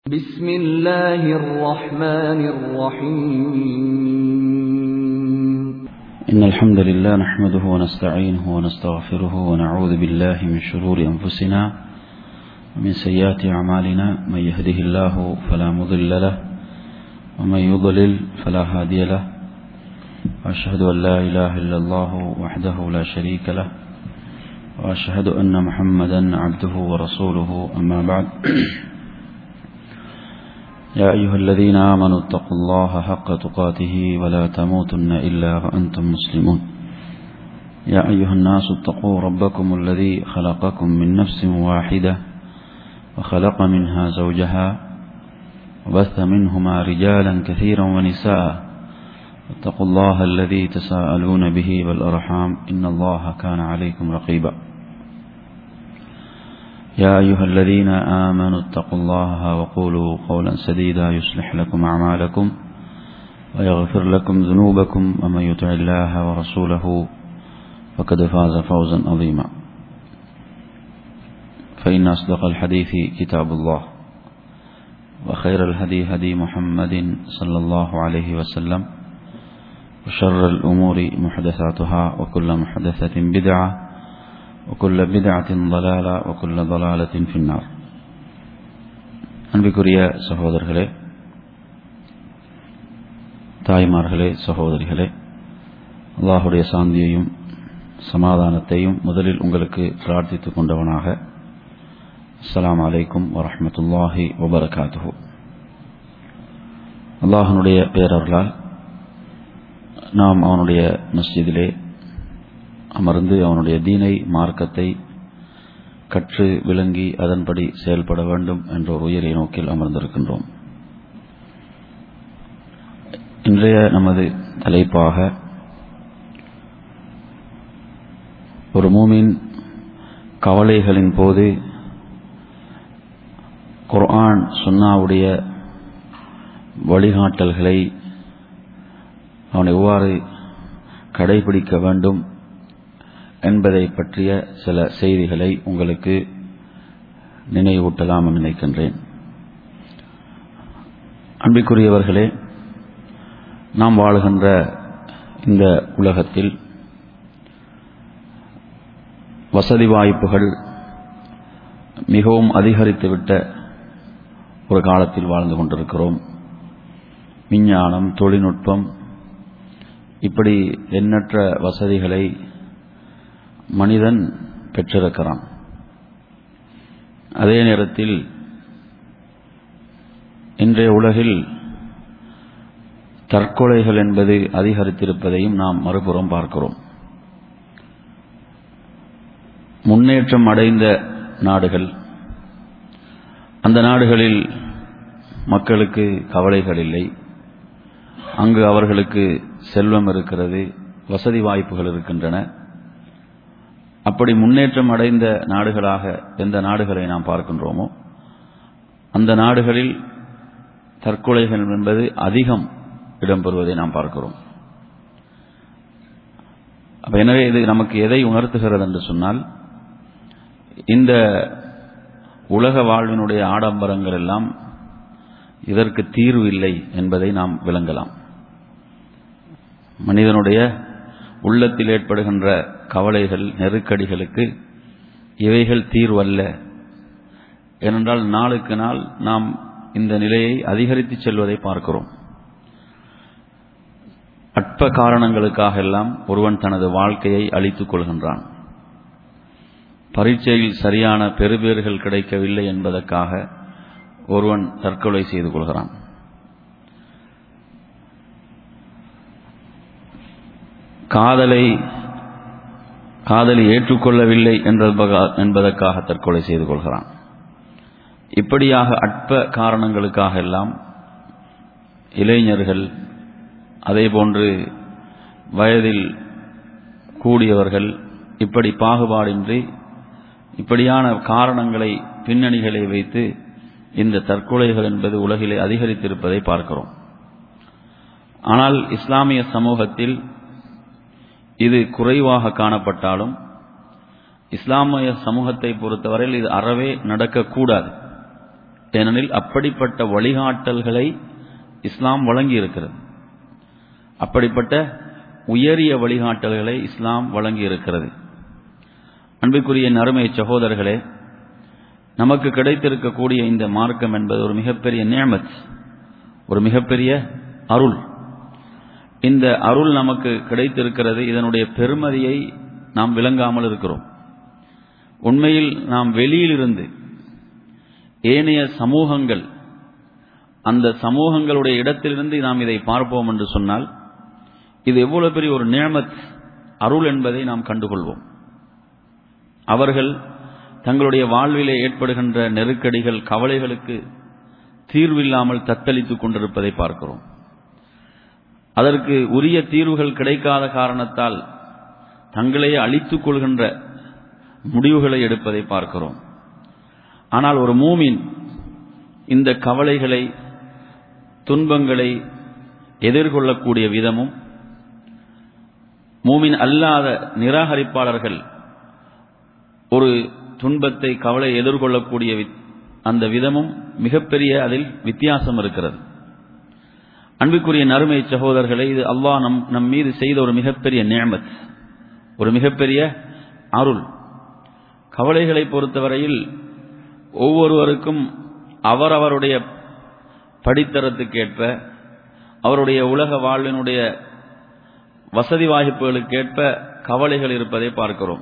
بسم الله الرحمن الرحيم إن الحمد لله نحمده ونستعينه ونستغفره ونعوذ بالله من شرور أنفسنا ومن سيئات أعمالنا من يهده الله فلا مضل له ومن يضلل فلا هادي له وأشهد أن لا إله إلا الله وحده لا شريك له وأشهد أن محمدا عبده ورسوله أما بعد يا أيها الذين آمنوا اتقوا الله حق تقاته ولا تموتن إلا وأنتم مسلمون يا أيها الناس اتقوا ربكم الذي خلقكم من نفس واحدة وخلق منها زوجها وبث منهما رجالا كثيرا ونساء اتقوا الله الذي تساءلون به والأرحام إن الله كان عليكم رقيبا يا أيها الذين آمنوا اتقوا الله وقولوا قولا سديدا يصلح لكم أعمالكم ويغفر لكم ذنوبكم ومن يطع الله ورسوله فقد فاز فوزا عظيما فإن أصدق الحديث كتاب الله وخير الهدي هدي محمد صلى الله عليه وسلم وشر الأمور محدثاتها وكل محدثة بدعة وكل بدعة ضلالة وكل ضلالة في النار அன்பிற்குரிய சகோதரர்களே தாய்மார்களே சகோதரிகளே அல்லாஹுடைய சாந்தியையும் சமாதானத்தையும் முதலில் உங்களுக்கு பிரார்த்தித்துக் கொண்டவனாக அஸ்லாம் அலைக்கும் வரமத்துல்லாஹி வபரகாத்து அல்லாஹனுடைய பேரர்களால் நாம் அவனுடைய மஸ்ஜிதிலே அமர்ந்து அவனுடைய தீனை மார்க்கத்தை கற்று விளங்கி அதன்படி செயல்பட வேண்டும் என்ற ஒரு உயரிய நோக்கில் அமர்ந்திருக்கின்றோம் இன்றைய நமது தலைப்பாக ஒரு மூமின் கவலைகளின் போது குர்ஆன் சுன்னாவுடைய வழிகாட்டல்களை அவன் எவ்வாறு கடைபிடிக்க வேண்டும் என்பதை பற்றிய சில செய்திகளை உங்களுக்கு நினைவூட்டலாம் நினைக்கின்றேன் அன்பிற்குரியவர்களே நாம் வாழுகின்ற இந்த உலகத்தில் வசதி வாய்ப்புகள் மிகவும் அதிகரித்துவிட்ட ஒரு காலத்தில் வாழ்ந்து கொண்டிருக்கிறோம் விஞ்ஞானம் தொழில்நுட்பம் இப்படி எண்ணற்ற வசதிகளை மனிதன் பெற்றிருக்கிறான் அதே நேரத்தில் இன்றைய உலகில் தற்கொலைகள் என்பது அதிகரித்திருப்பதையும் நாம் மறுபுறம் பார்க்கிறோம் முன்னேற்றம் அடைந்த நாடுகள் அந்த நாடுகளில் மக்களுக்கு கவலைகள் இல்லை அங்கு அவர்களுக்கு செல்வம் இருக்கிறது வசதி வாய்ப்புகள் இருக்கின்றன அப்படி முன்னேற்றம் அடைந்த நாடுகளாக எந்த நாடுகளை நாம் பார்க்கின்றோமோ அந்த நாடுகளில் தற்கொலைகள் என்பது அதிகம் இடம்பெறுவதை நாம் பார்க்கிறோம் எனவே இது நமக்கு எதை உணர்த்துகிறது என்று சொன்னால் இந்த உலக வாழ்வினுடைய ஆடம்பரங்கள் எல்லாம் இதற்கு தீர்வு இல்லை என்பதை நாம் விளங்கலாம் மனிதனுடைய உள்ளத்தில் ஏற்படுகின்ற கவலைகள் நெருக்கடிகளுக்கு இவைகள் தீர்வல்ல ஏனென்றால் நாளுக்கு நாள் நாம் இந்த நிலையை அதிகரித்து செல்வதை பார்க்கிறோம் அற்ப காரணங்களுக்காக எல்லாம் ஒருவன் தனது வாழ்க்கையை அழித்துக் கொள்கின்றான் பரீட்சையில் சரியான பெறுபேறுகள் கிடைக்கவில்லை என்பதற்காக ஒருவன் தற்கொலை செய்து கொள்கிறான் காதலை காதலி ஏற்றுக்கொள்ளவில்லை என்பதற்காக தற்கொலை செய்து கொள்கிறான் இப்படியாக அற்ப காரணங்களுக்காக எல்லாம் இளைஞர்கள் அதே போன்று வயதில் கூடியவர்கள் இப்படி பாகுபாடின்றி இப்படியான காரணங்களை பின்னணிகளை வைத்து இந்த தற்கொலைகள் என்பது உலகிலே அதிகரித்திருப்பதை பார்க்கிறோம் ஆனால் இஸ்லாமிய சமூகத்தில் இது குறைவாக காணப்பட்டாலும் இஸ்லாமிய சமூகத்தை பொறுத்தவரையில் இது அறவே நடக்கக்கூடாது ஏனெனில் அப்படிப்பட்ட வழிகாட்டல்களை இஸ்லாம் வழங்கி இருக்கிறது அப்படிப்பட்ட உயரிய வழிகாட்டல்களை இஸ்லாம் வழங்கி இருக்கிறது அன்பிற்குரிய நறுமை சகோதரர்களே நமக்கு கிடைத்திருக்கக்கூடிய இந்த மார்க்கம் என்பது ஒரு மிகப்பெரிய நியமத் ஒரு மிகப்பெரிய அருள் இந்த அருள் நமக்கு கிடைத்திருக்கிறது இதனுடைய பெருமதியை நாம் விளங்காமல் இருக்கிறோம் உண்மையில் நாம் வெளியிலிருந்து ஏனைய சமூகங்கள் அந்த சமூகங்களுடைய இடத்திலிருந்து நாம் இதை பார்ப்போம் என்று சொன்னால் இது எவ்வளவு பெரிய ஒரு நியமத் அருள் என்பதை நாம் கண்டுகொள்வோம் அவர்கள் தங்களுடைய வாழ்விலே ஏற்படுகின்ற நெருக்கடிகள் கவலைகளுக்கு தீர்வில்லாமல் தத்தளித்துக் கொண்டிருப்பதை பார்க்கிறோம் அதற்கு உரிய தீர்வுகள் கிடைக்காத காரணத்தால் தங்களையே அழித்துக் கொள்கின்ற முடிவுகளை எடுப்பதை பார்க்கிறோம் ஆனால் ஒரு மூமின் இந்த கவலைகளை துன்பங்களை எதிர்கொள்ளக்கூடிய விதமும் மூமின் அல்லாத நிராகரிப்பாளர்கள் ஒரு துன்பத்தை கவலை எதிர்கொள்ளக்கூடிய அந்த விதமும் மிகப்பெரிய அதில் வித்தியாசம் இருக்கிறது அன்புக்குரிய நறுமை சகோதரர்களை இது அல்லாஹ் நம் நம் மீது செய்த ஒரு மிகப்பெரிய நியமத் ஒரு மிகப்பெரிய அருள் கவலைகளை பொறுத்தவரையில் ஒவ்வொருவருக்கும் அவரவருடைய படித்தரத்துக்கேற்ப அவருடைய உலக வாழ்வினுடைய வசதி வாய்ப்புகளுக்கேற்ப கவலைகள் இருப்பதை பார்க்கிறோம்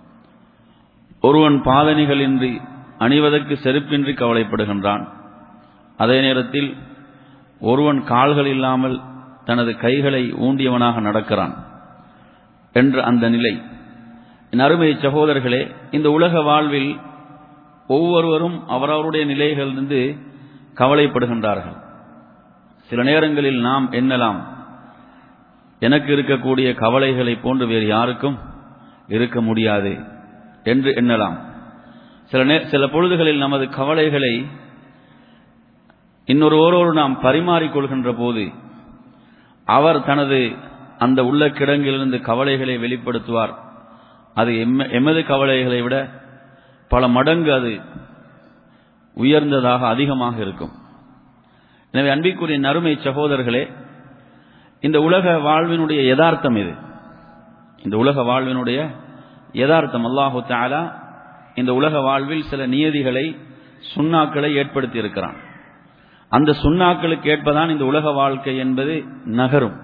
ஒருவன் பாதணிகளின்றி அணிவதற்கு செருப்பின்றி கவலைப்படுகின்றான் அதே நேரத்தில் ஒருவன் கால்கள் இல்லாமல் தனது கைகளை ஊண்டியவனாக நடக்கிறான் என்ற அந்த நிலை என் அருமை சகோதரர்களே இந்த உலக வாழ்வில் ஒவ்வொருவரும் அவரவருடைய நிலைகளிலிருந்து கவலைப்படுகின்றார்கள் சில நேரங்களில் நாம் எண்ணலாம் எனக்கு இருக்கக்கூடிய கவலைகளை போன்று வேறு யாருக்கும் இருக்க முடியாது என்று எண்ணலாம் சில நே சில பொழுதுகளில் நமது கவலைகளை இன்னொருவரோடு நாம் பரிமாறிக்கொள்கின்ற போது அவர் தனது அந்த உள்ள கிடங்கிலிருந்து கவலைகளை வெளிப்படுத்துவார் அது எமது கவலைகளை விட பல மடங்கு அது உயர்ந்ததாக அதிகமாக இருக்கும் எனவே அன்பிற்குரிய நறுமை சகோதரர்களே இந்த உலக வாழ்வினுடைய யதார்த்தம் இது இந்த உலக வாழ்வினுடைய யதார்த்தம் அல்லாஹு தாலா இந்த உலக வாழ்வில் சில நியதிகளை சுண்ணாக்களை ஏற்படுத்தி இருக்கிறான் அந்த சுண்ணாக்களுக்கு ஏற்பதான் இந்த உலக வாழ்க்கை என்பது நகரும்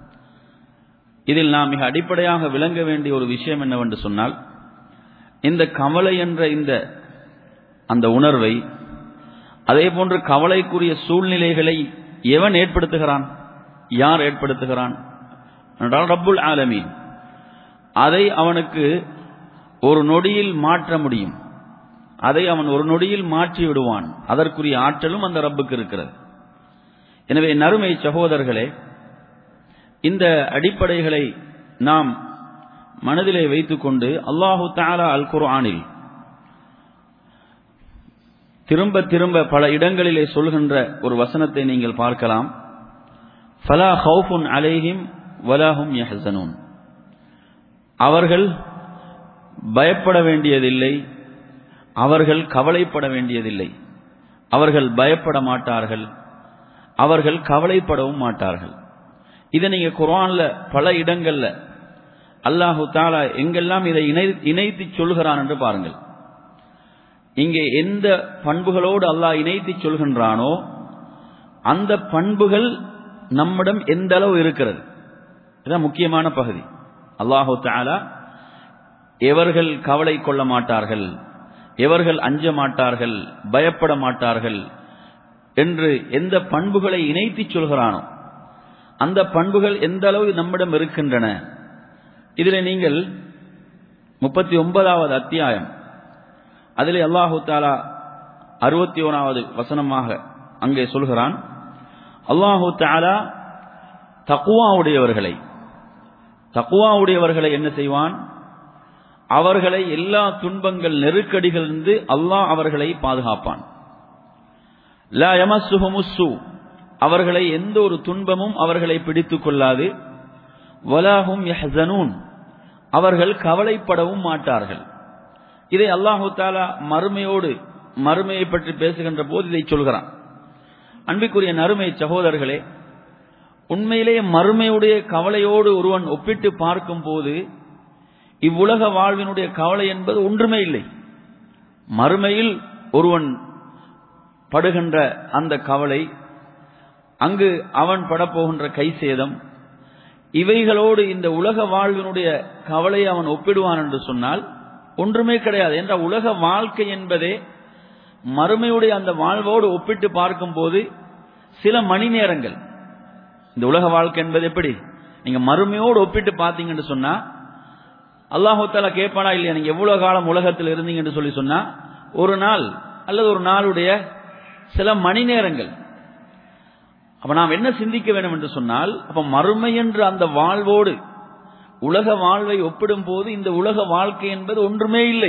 இதில் நாம் மிக அடிப்படையாக விளங்க வேண்டிய ஒரு விஷயம் என்னவென்று சொன்னால் இந்த கவலை என்ற இந்த அந்த உணர்வை அதே போன்று கவலைக்குரிய சூழ்நிலைகளை எவன் ஏற்படுத்துகிறான் யார் ஏற்படுத்துகிறான் என்றால் ரப்புல் ஆலமீன் அதை அவனுக்கு ஒரு நொடியில் மாற்ற முடியும் அதை அவன் ஒரு நொடியில் மாற்றி விடுவான் அதற்குரிய ஆற்றலும் அந்த ரப்புக்கு இருக்கிறது எனவே நறுமை சகோதரர்களே இந்த அடிப்படைகளை நாம் மனதிலே வைத்துக்கொண்டு அல்லாஹு தாலா அல் குர்ஆனில் திரும்ப திரும்ப பல இடங்களிலே சொல்கின்ற ஒரு வசனத்தை நீங்கள் பார்க்கலாம் ஃபலா ஹவுஃபுன் அலைஹிம் வலாஹும் யஹசனூன் அவர்கள் பயப்பட வேண்டியதில்லை அவர்கள் கவலைப்பட வேண்டியதில்லை அவர்கள் பயப்பட மாட்டார்கள் அவர்கள் கவலைப்படவும் மாட்டார்கள் இதை நீங்க குரான்ல பல இடங்கள்ல அல்லாஹு தாலா எங்கெல்லாம் இதை இணை இணைத்து சொல்கிறான் என்று பாருங்கள் இங்கே எந்த பண்புகளோடு அல்லாஹ் இணைத்து சொல்கின்றானோ அந்த பண்புகள் நம்மிடம் எந்த அளவு இருக்கிறது இதுதான் முக்கியமான பகுதி அல்லாஹு தாலா எவர்கள் கவலை கொள்ள மாட்டார்கள் எவர்கள் அஞ்ச மாட்டார்கள் பயப்பட மாட்டார்கள் என்று எந்த பண்புகளை இணைத்து சொல்கிறானோ அந்த பண்புகள் எந்த அளவு நம்மிடம் இருக்கின்றன இதில் நீங்கள் முப்பத்தி ஒன்பதாவது அத்தியாயம் அதில் அல்லாஹு தாலா அறுபத்தி ஓராவது வசனமாக அங்கே சொல்கிறான் அல்லாஹு தாலா தக்குவாவுடையவர்களை தக்குவாவுடையவர்களை என்ன செய்வான் அவர்களை எல்லா துன்பங்கள் நெருக்கடிகளிலிருந்து அல்லாஹ் அவர்களை பாதுகாப்பான் லா யமசுஹுமுஸ்ஸு அவர்களை எந்த ஒரு துன்பமும் அவர்களை பிடித்துக் கொள்ளாது வலாஹும் யஹ்சனூன் அவர்கள் கவலைப்படவும் மாட்டார்கள் இதை அல்லாஹு தாலா மறுமையோடு மறுமையை பற்றி பேசுகின்ற போது இதை சொல்கிறான் அன்பிற்குரிய நறுமை சகோதரர்களே உண்மையிலேயே மறுமையுடைய கவலையோடு ஒருவன் ஒப்பிட்டு பார்க்கும் போது இவ்வுலக வாழ்வினுடைய கவலை என்பது ஒன்றுமே இல்லை மறுமையில் ஒருவன் படுகின்ற அந்த கவலை அங்கு அவன் படப்போகின்ற கை சேதம் இவைகளோடு இந்த உலக வாழ்வினுடைய கவலை அவன் ஒப்பிடுவான் என்று சொன்னால் ஒன்றுமே கிடையாது என்ற உலக வாழ்க்கை என்பதே மறுமையுடைய அந்த வாழ்வோடு ஒப்பிட்டு பார்க்கும்போது சில மணி நேரங்கள் இந்த உலக வாழ்க்கை என்பது எப்படி நீங்க மறுமையோடு ஒப்பிட்டு பார்த்தீங்கன்னு சொன்னா அல்லாஹால கேட்பானா இல்லையா நீங்க எவ்வளவு காலம் உலகத்தில் இருந்தீங்கன்னு சொல்லி சொன்னா ஒரு நாள் அல்லது ஒரு நாளுடைய சில மணி நேரங்கள் அப்ப நாம் என்ன சிந்திக்க வேண்டும் என்று சொன்னால் அப்ப மறுமை என்ற அந்த வாழ்வோடு உலக வாழ்வை ஒப்பிடும் போது இந்த உலக வாழ்க்கை என்பது ஒன்றுமே இல்லை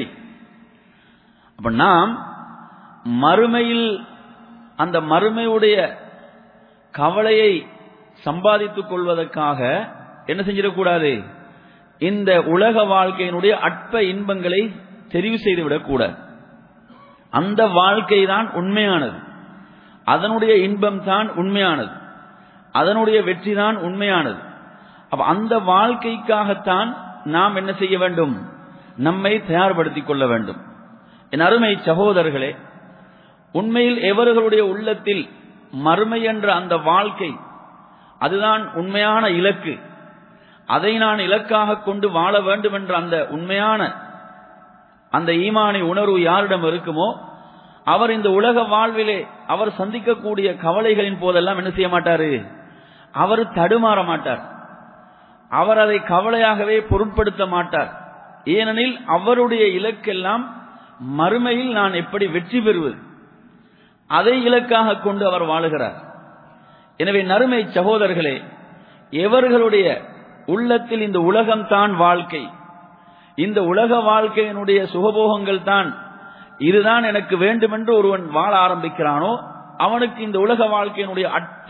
அப்ப நாம் மறுமையில் அந்த மறுமையுடைய கவலையை சம்பாதித்துக் கொள்வதற்காக என்ன செஞ்சிடக்கூடாது இந்த உலக வாழ்க்கையினுடைய அற்ப இன்பங்களை தெரிவு செய்துவிடக் கூடாது அந்த வாழ்க்கை தான் உண்மையானது அதனுடைய இன்பம் தான் உண்மையானது அதனுடைய வெற்றி தான் உண்மையானது அப்ப அந்த வாழ்க்கைக்காகத்தான் நாம் என்ன செய்ய வேண்டும் நம்மை தயார்படுத்திக் கொள்ள வேண்டும் என் அருமை சகோதரர்களே உண்மையில் எவர்களுடைய உள்ளத்தில் மறுமை என்ற அந்த வாழ்க்கை அதுதான் உண்மையான இலக்கு அதை நான் இலக்காக கொண்டு வாழ வேண்டும் என்ற அந்த உண்மையான அந்த ஈமானை உணர்வு யாரிடம் இருக்குமோ அவர் இந்த உலக வாழ்விலே அவர் சந்திக்கக்கூடிய கவலைகளின் போதெல்லாம் என்ன செய்ய மாட்டாரு அவர் தடுமாற மாட்டார் அவர் அதை கவலையாகவே பொருட்படுத்த மாட்டார் ஏனெனில் அவருடைய இலக்கெல்லாம் மறுமையில் நான் எப்படி வெற்றி பெறுவது அதை இலக்காக கொண்டு அவர் வாழுகிறார் எனவே நறுமை சகோதரர்களே எவர்களுடைய உள்ளத்தில் இந்த உலகம் தான் வாழ்க்கை இந்த உலக வாழ்க்கையினுடைய சுகபோகங்கள் தான் இதுதான் எனக்கு வேண்டுமென்று ஒருவன் வாழ ஆரம்பிக்கிறானோ அவனுக்கு இந்த உலக வாழ்க்கையினுடைய அற்ப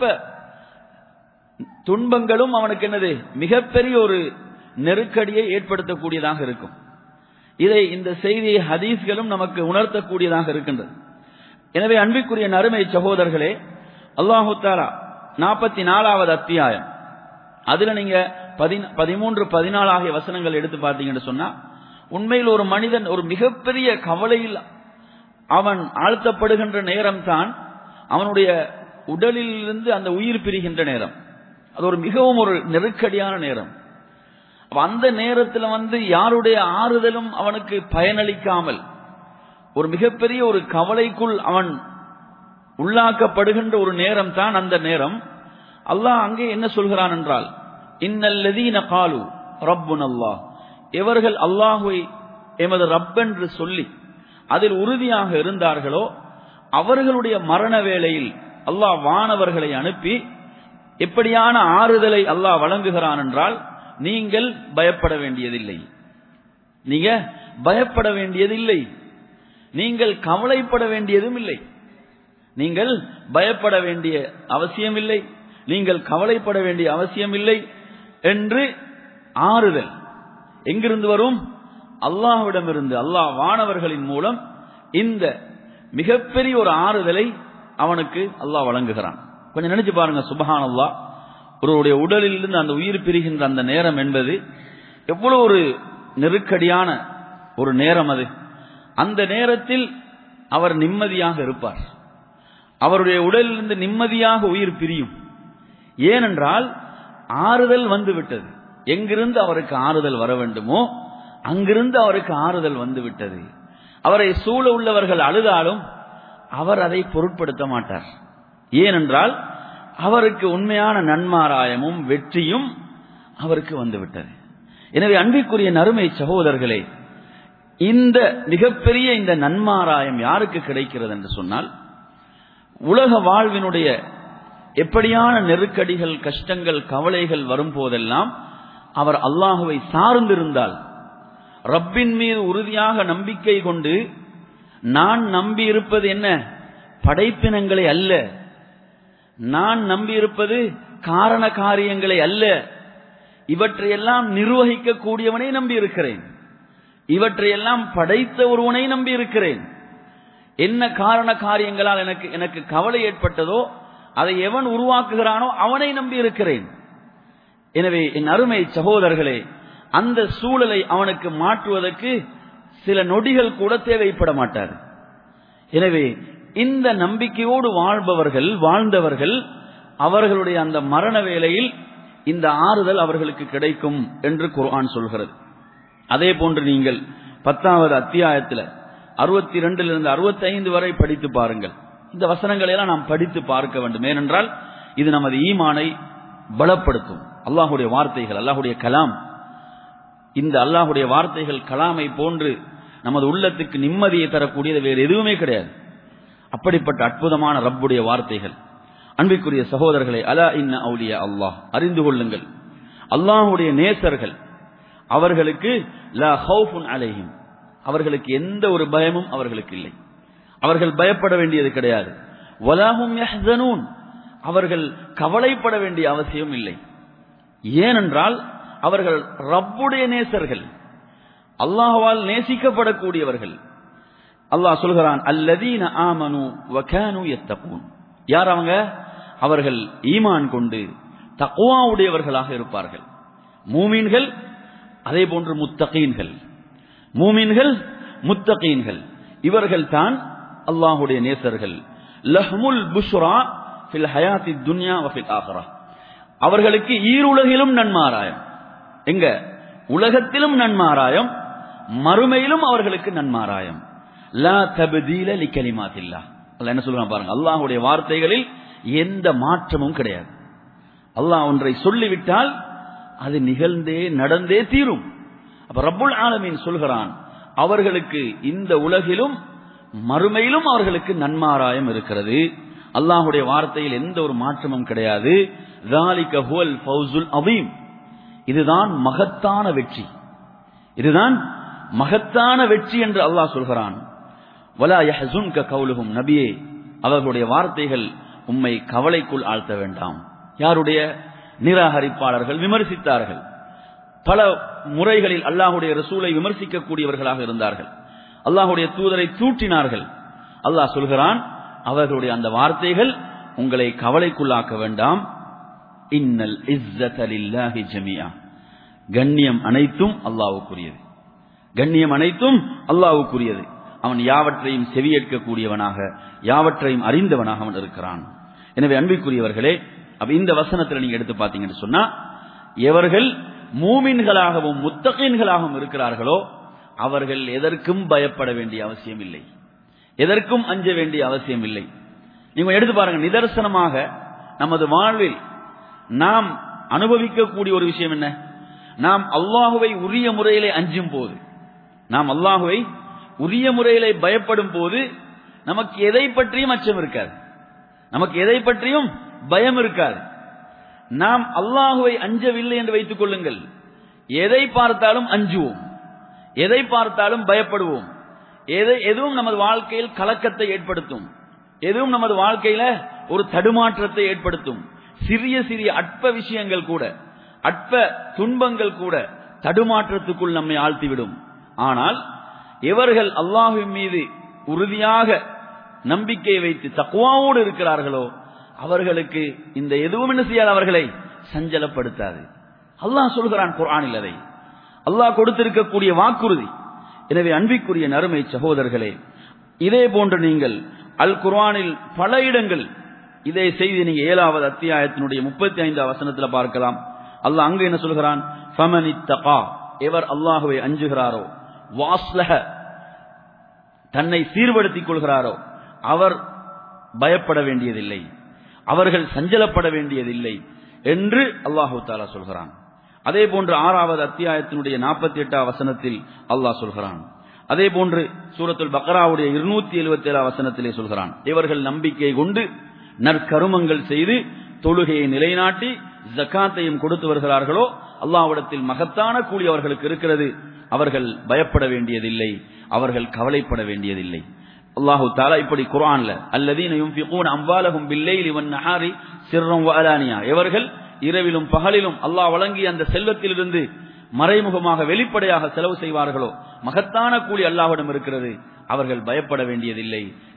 துன்பங்களும் அவனுக்கு என்னது மிகப்பெரிய ஒரு நெருக்கடியை ஏற்படுத்தக்கூடியதாக இருக்கும் இதை இந்த செய்தியை ஹதீஸ்களும் நமக்கு உணர்த்தக்கூடியதாக இருக்கின்றது எனவே அன்பிற்குரிய நறுமை சகோதரர்களே அல்லாஹு தாலா நாற்பத்தி நாலாவது அத்தியாயம் அதுல நீங்க பதிமூன்று பதினாலு ஆகிய வசனங்கள் எடுத்து பார்த்தீங்கன்னு சொன்னா உண்மையில் ஒரு மனிதன் ஒரு மிகப்பெரிய கவலையில் அவன் ஆழ்த்தப்படுகின்ற நேரம் தான் அவனுடைய உடலில் இருந்து அந்த உயிர் பிரிகின்ற நேரம் அது ஒரு மிகவும் ஒரு நெருக்கடியான நேரம் அந்த நேரத்தில் வந்து யாருடைய ஆறுதலும் அவனுக்கு பயனளிக்காமல் ஒரு மிகப்பெரிய ஒரு கவலைக்குள் அவன் உள்ளாக்கப்படுகின்ற ஒரு நேரம் தான் அந்த நேரம் அல்லாஹ் அங்கே என்ன சொல்கிறான் என்றால் இன்னல்லதீன காலு ரப்புன் அல்லாஹ் எவர்கள் அல்லாஹுவை எமது ரப்பென்று சொல்லி அதில் உறுதியாக இருந்தார்களோ அவர்களுடைய மரண வேளையில் அல்லாஹ் வானவர்களை அனுப்பி எப்படியான ஆறுதலை அல்லாஹ் வழங்குகிறான் என்றால் நீங்கள் பயப்பட வேண்டியதில்லை நீங்க பயப்பட வேண்டியதில்லை நீங்கள் கவலைப்பட வேண்டியதும் இல்லை நீங்கள் பயப்பட வேண்டிய அவசியம் இல்லை நீங்கள் கவலைப்பட வேண்டிய அவசியம் இல்லை என்று ஆறுதல் எங்கிருந்து வரும் அல்லாஹ்விடமிருந்து அல்லாஹ் வானவர்களின் மூலம் இந்த மிகப்பெரிய ஒரு ஆறுதலை அவனுக்கு அல்லாஹ் வழங்குகிறான் கொஞ்சம் நினைச்சு பாருங்க சுபஹான் அல்லாஹ் ஒருவருடைய உடலில் இருந்து அந்த உயிர் பிரிகின்ற அந்த நேரம் என்பது எவ்வளவு ஒரு நெருக்கடியான ஒரு நேரம் அது அந்த நேரத்தில் அவர் நிம்மதியாக இருப்பார் அவருடைய உடலிலிருந்து நிம்மதியாக உயிர் பிரியும் ஏனென்றால் ஆறுதல் வந்து விட்டது எங்கிருந்து அவருக்கு ஆறுதல் வர வேண்டுமோ அங்கிருந்து அவருக்கு ஆறுதல் வந்து விட்டது அவரை சூழ உள்ளவர்கள் அழுதாலும் அவர் அதை பொருட்படுத்த மாட்டார் ஏனென்றால் அவருக்கு உண்மையான நன்மாராயமும் வெற்றியும் அவருக்கு வந்துவிட்டது எனவே அன்பிற்குரிய நறுமை சகோதரர்களே இந்த மிகப்பெரிய இந்த நன்மாராயம் யாருக்கு கிடைக்கிறது என்று சொன்னால் உலக வாழ்வினுடைய எப்படியான நெருக்கடிகள் கஷ்டங்கள் கவலைகள் வரும்போதெல்லாம் அவர் அல்லாஹுவை சார்ந்திருந்தால் ரப்பின் மீது உறுதியாக நம்பிக்கை கொண்டு நான் நம்பி இருப்பது என்ன படைப்பினங்களை அல்ல நான் நம்பி இருப்பது காரண காரியங்களை அல்ல இவற்றையெல்லாம் நிர்வகிக்க கூடியவனை நம்பி இருக்கிறேன் இவற்றையெல்லாம் படைத்த ஒருவனை நம்பி இருக்கிறேன் என்ன காரண காரியங்களால் எனக்கு எனக்கு கவலை ஏற்பட்டதோ அதை எவன் உருவாக்குகிறானோ அவனை நம்பி இருக்கிறேன் எனவே என் அருமை சகோதரர்களே அந்த சூழலை அவனுக்கு மாற்றுவதற்கு சில நொடிகள் கூட தேவைப்பட மாட்டார் எனவே இந்த நம்பிக்கையோடு வாழ்பவர்கள் வாழ்ந்தவர்கள் அவர்களுடைய அந்த மரண வேளையில் இந்த ஆறுதல் அவர்களுக்கு கிடைக்கும் என்று குர்ஆன் சொல்கிறது அதே போன்று நீங்கள் பத்தாவது அத்தியாயத்தில் அறுபத்தி ரெண்டிலிருந்து அறுபத்தி ஐந்து வரை படித்து பாருங்கள் இந்த வசனங்களை எல்லாம் நாம் படித்து பார்க்க வேண்டும் ஏனென்றால் இது நமது ஈமானை பலப்படுத்தும் அல்லாஹுடைய வார்த்தைகள் அல்லாஹுடைய கலாம் இந்த அல்லாஹுடைய வார்த்தைகள் கலாமை போன்று நமது உள்ளத்துக்கு நிம்மதியை தரக்கூடியது வேறு எதுவுமே கிடையாது அப்படிப்பட்ட அற்புதமான ரப்புடைய வார்த்தைகள் அன்பிற்குரிய சகோதரர்களை அலா இன்ன அவுலியா அல்லாஹ் அறிந்து கொள்ளுங்கள் அல்லாஹுடைய நேசர்கள் அவர்களுக்கு லா ஹவுஃபுன் அலைஹிம் அவர்களுக்கு எந்த ஒரு பயமும் அவர்களுக்கு இல்லை அவர்கள் பயப்பட வேண்டியது கிடையாது வலாஹும் யஹ்சனூன் அவர்கள் கவலைப்பட வேண்டிய அவசியம் இல்லை ஏனென்றால் அவர்கள் ரப்புடைய நேசர்கள் அல்லாஹ்வால் நேசிக்கப்படக்கூடியவர்கள் அல்லாஹ் சொல்கிறான் அல்லதீன ஆமனு வகானு எத்தகூன் யார் அவங்க அவர்கள் ஈமான் கொண்டு தக்குவா உடையவர்களாக இருப்பார்கள் மூமீன்கள் அதே போன்று முத்தகீன்கள் மூமீன்கள் முத்தகீன்கள் இவர்கள் தான் அல்லாஹுடைய நேசர்கள் லஹ்முல் புஷ்ரா ஃபில் ஹயாத்தி துன்யா வஃபில் ஆஹரா அவர்களுக்கு ஈருலகிலும் நன்மாராயம் எங்க உலகத்திலும் நன்மாராயம் மறுமையிலும் அவர்களுக்கு நன்மாராயம் லா தபதீல லிக்கலிமாத்தில்லா அல்ல என்ன சொல்றான் பாருங்க அல்லாஹுடைய வார்த்தைகளில் எந்த மாற்றமும் கிடையாது அல்லாஹ் ஒன்றை சொல்லிவிட்டால் அது நிகழ்ந்தே நடந்தே தீரும் அப்ப ரப்புல் ஆலமீன் சொல்கிறான் அவர்களுக்கு இந்த உலகிலும் மறுமையிலும் அவர்களுக்கு நன்மாராயம் இருக்கிறது அல்லாஹுடைய வார்த்தையில் எந்த ஒரு மாற்றமும் கிடையாது ذَلِكَ هُوَ الْفَوْزُ الْعَظِيمُ இதுதான் மகத்தான வெற்றி இதுதான் மகத்தான வெற்றி என்று அல்லாஹ் சொல்கிறான் வலா யஹ்சுன்க கவுலுஹும் நபியே அவர்களுடைய வார்த்தைகள் உம்மை கவலைக்குள் ஆழ்த்த வேண்டாம் யாருடைய நிராகரிப்பாளர்கள் விமர்சித்தார்கள் பல முறைகளில் அல்லாஹுடைய ரசூலை விமர்சிக்கக்கூடியவர்களாக இருந்தார்கள் அல்லாஹுடைய தூதரை தூற்றினார்கள் அல்லாஹ் சொல்கிறான் அவர்களுடைய அந்த வார்த்தைகள் உங்களை கவலைக்குள்ளாக்க வேண்டாம் இன்னல் இஸ்ஸலில்லாஹி ஜமியா கண்ணியம் அனைத்தும் அல்லாஹ்வுக்குரியது கண்ணியம் அனைத்தும் அல்லாஹ்வுக்குரியது அவன் யாவற்றையும் செவியேற்கக்கூடியவனாக யாவற்றையும் அறிந்தவனாக அவன் இருக்கிறான் எனவே அன்பிற்குரியவர்களே அப்ப இந்த வசனத்தில் நீங்க எடுத்து பார்த்தீங்கன்னு சொன்னா எவர்கள் மூமின்களாகவும் முத்தகீன்களாகவும் இருக்கிறார்களோ அவர்கள் எதற்கும் பயப்பட வேண்டிய அவசியம் இல்லை எதற்கும் அஞ்ச வேண்டிய அவசியம் இல்லை நீங்க எடுத்து பாருங்க நிதர்சனமாக நமது வாழ்வில் நாம் அனுபவிக்கக்கூடிய ஒரு விஷயம் என்ன நாம் அல்லாஹுவை உரிய முறையிலே அஞ்சும் போது நாம் அல்லாஹுவை உரிய முறையிலே பயப்படும் போது நமக்கு எதை பற்றியும் அச்சம் இருக்காது நமக்கு எதை பற்றியும் பயம் இருக்காது நாம் அல்லாஹுவை அஞ்சவில்லை என்று வைத்துக் கொள்ளுங்கள் எதை பார்த்தாலும் அஞ்சுவோம் எதை பார்த்தாலும் பயப்படுவோம் எதை எதுவும் நமது வாழ்க்கையில் கலக்கத்தை ஏற்படுத்தும் எதுவும் நமது வாழ்க்கையில ஒரு தடுமாற்றத்தை ஏற்படுத்தும் சிறிய சிறிய அற்ப விஷயங்கள் கூட அற்ப துன்பங்கள் கூட தடுமாற்றத்துக்குள் நம்மை ஆழ்த்திவிடும் ஆனால் எவர்கள் அல்லாஹுவின் மீது உறுதியாக நம்பிக்கை வைத்து தக்குவாவோடு இருக்கிறார்களோ அவர்களுக்கு இந்த எதுவும் என்ன செய்யாது அவர்களை சஞ்சலப்படுத்தாது அல்லாஹ் சொல்கிறான் குர்ஆனில் அதை அல்லாஹ் கொடுத்திருக்கக்கூடிய வாக்குறுதி எனவே அன்பிற்குரிய நறுமை சகோதரர்களே இதே போன்று நீங்கள் அல் குர்ஆனில் பல இடங்கள் இதே செய்தி நீங்க ஏழாவது அத்தியாயத்தினுடைய முப்பத்தி ஐந்தாவது வசனத்தில் பார்க்கலாம் அல்லாஹ் அங்கு என்ன சொல்கிறான் ஃபமனி தகா எவர் அல்லாஹுவை அஞ்சுகிறாரோ வாஸ்லஹ தன்னை சீர்படுத்திக் கொள்கிறாரோ அவர் பயப்பட வேண்டியதில்லை அவர்கள் சஞ்சலப்பட வேண்டியதில்லை என்று அல்லாஹு தாலா சொல்கிறான் அதே போன்று ஆறாவது அத்தியாயத்தினுடைய நாற்பத்தி எட்டாம் வசனத்தில் அல்லாஹ் சொல்கிறான் அதே போன்று சூரத்துல் பக்ராவுடைய இருநூத்தி எழுபத்தி ஏழாம் வசனத்திலே சொல்கிறான் இவர்கள் நம்பிக்கை கொண்டு நற்கருமங்கள் செய்து தொழுகையை நிலைநாட்டி ஜக்காத்தையும் கொடுத்து வருகிறார்களோ அல்லாஹ்விடத்தில் மகத்தான கூலி அவர்களுக்கு இருக்கிறது அவர்கள் பயப்பட வேண்டியதில்லை அவர்கள் கவலைப்பட வேண்டியதில்லை அல்லாஹு தாலா இப்படி குர்ஆன்ல அல்லதீன யுன்ஃபிகூன அம்வாலஹும் பில்லைலி வன் நஹாரி சிர்ரம் வ அலானியா எவர்கள் இரவிலும் பகலிலும் அல்லாஹ் வழங்கிய அந்த செல்வத்திலிருந்து மறைமுகமாக வெளிப்படையாக செலவு செய்வார்களோ மகத்தான கூலி அல்லாஹ்விடம் இருக்கிறது அவர்கள் பயப்பட வேண்டியதில்லை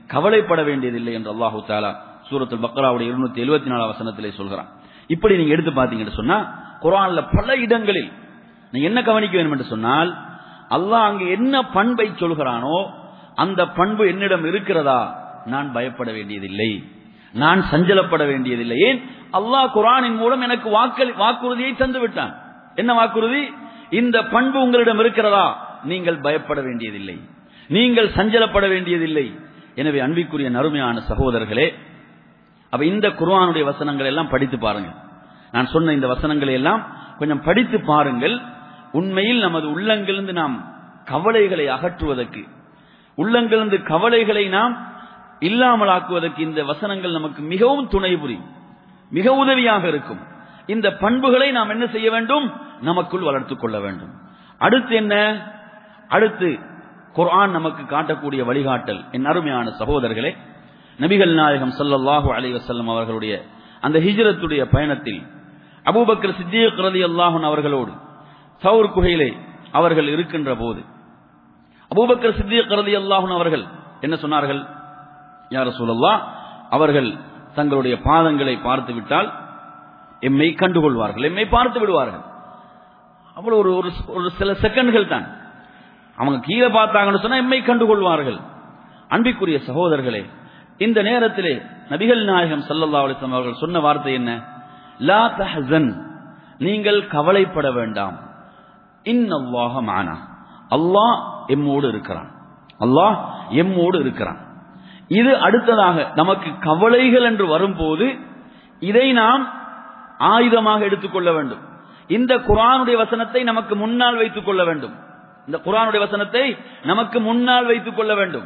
கவலைப்பட வேண்டியதில்லை என்று அல்லாஹு தாலா சூரத்துல் பக்ராவுடைய இருநூத்தி எழுபத்தி நாலாம் வசனத்திலே சொல்கிறான் இப்படி நீங்க எடுத்து பார்த்தீங்கன்னு சொன்னா குரான்ல பல இடங்களில் நீங்க என்ன கவனிக்க வேண்டும் என்று சொன்னால் அல்லாஹ் அங்கு என்ன பண்பை சொல்கிறானோ அந்த பண்பு என்னிடம் இருக்கிறதா நான் பயப்பட வேண்டியதில்லை நான் சஞ்சலப்பட வேண்டியதில்லை ஏன் அல்லாஹ் குரானின் மூலம் எனக்கு வாக்களி வாக்குறுதியை தந்து விட்டான் என்ன வாக்குறுதி இந்த பண்பு உங்களிடம் இருக்கிறதா நீங்கள் பயப்பட வேண்டியதில்லை நீங்கள் சஞ்சலப்பட வேண்டியதில்லை எனவே அன்பிற்குரிய நறுமையான சகோதரர்களே அப்ப இந்த குர்ஆனுடைய வசனங்கள் எல்லாம் படித்து பாருங்க நான் சொன்ன இந்த வசனங்களை எல்லாம் கொஞ்சம் படித்து பாருங்கள் உண்மையில் நமது உள்ளங்களிலிருந்து நாம் கவலைகளை அகற்றுவதற்கு உள்ளங்களிலிருந்து கவலைகளை நாம் இல்லாமலாக்குவதற்கு இந்த வசனங்கள் நமக்கு மிகவும் துணை புரியும் மிக உதவியாக இருக்கும் இந்த பண்புகளை நாம் என்ன செய்ய வேண்டும் நமக்குள் வளர்த்துக் கொள்ள வேண்டும் அடுத்து என்ன அடுத்து குர்ஆன் நமக்கு காட்டக்கூடிய வழிகாட்டல் என் அருமையான சகோதரர்களே நபிகள் நாயகம் ஸல்லல்லாஹு அலைஹி வஸல்லம் அவர்களுடைய அந்த ஹிஜ்ரத்துடைய பயணத்தில் அபூபக்கர் சித்திக் ரலியல்லாஹு அன்ஹு அவர்களோடு சவுர் குகையிலே அவர்கள் இருக்கின்ற போது அபூபக்கர் சித்திக் ரலியல்லாஹு அன்ஹு அவர்கள் என்ன சொன்னார்கள் யா ரசூலல்லாஹ் அவர்கள் தங்களுடைய பாதங்களை பார்த்து விட்டால் எம்மை கண்டுகொள்வார்கள் எம்மை பார்த்து விடுவார்கள் அவ்வளவு ஒரு ஒரு ஒரு சில செகண்ட்கள் தான் அவங்க கீழே பார்த்தாங்கன்னு சொன்னா எம்மை கண்டுகொள்வார்கள் அன்பிற்குரிய சகோதரர்களே இந்த நேரத்திலே நபிகள் நாயகம் ஸல்லல்லாஹு அலைஹி வஸல்லம் அவர்கள் சொன்ன வார்த்தை என்ன லா தஹசன் நீங்கள் கவலைப்பட வேண்டாம் இன்னல்லாஹ மானா அல்லாஹ் எம்மோடு இருக்கிறான் அல்லாஹ் எம்மோடு இருக்கிறான் இது அடுத்ததாக நமக்கு கவலைகள் என்று வரும்போது இதை நாம் ஆயுதமாக எடுத்துக்கொள்ள வேண்டும் இந்த குரானுடைய வசனத்தை நமக்கு முன்னால் வைத்துக் கொள்ள வேண்டும் இந்த குரானுடைய வசனத்தை நமக்கு முன்னால் வைத்துக் கொள்ள வேண்டும்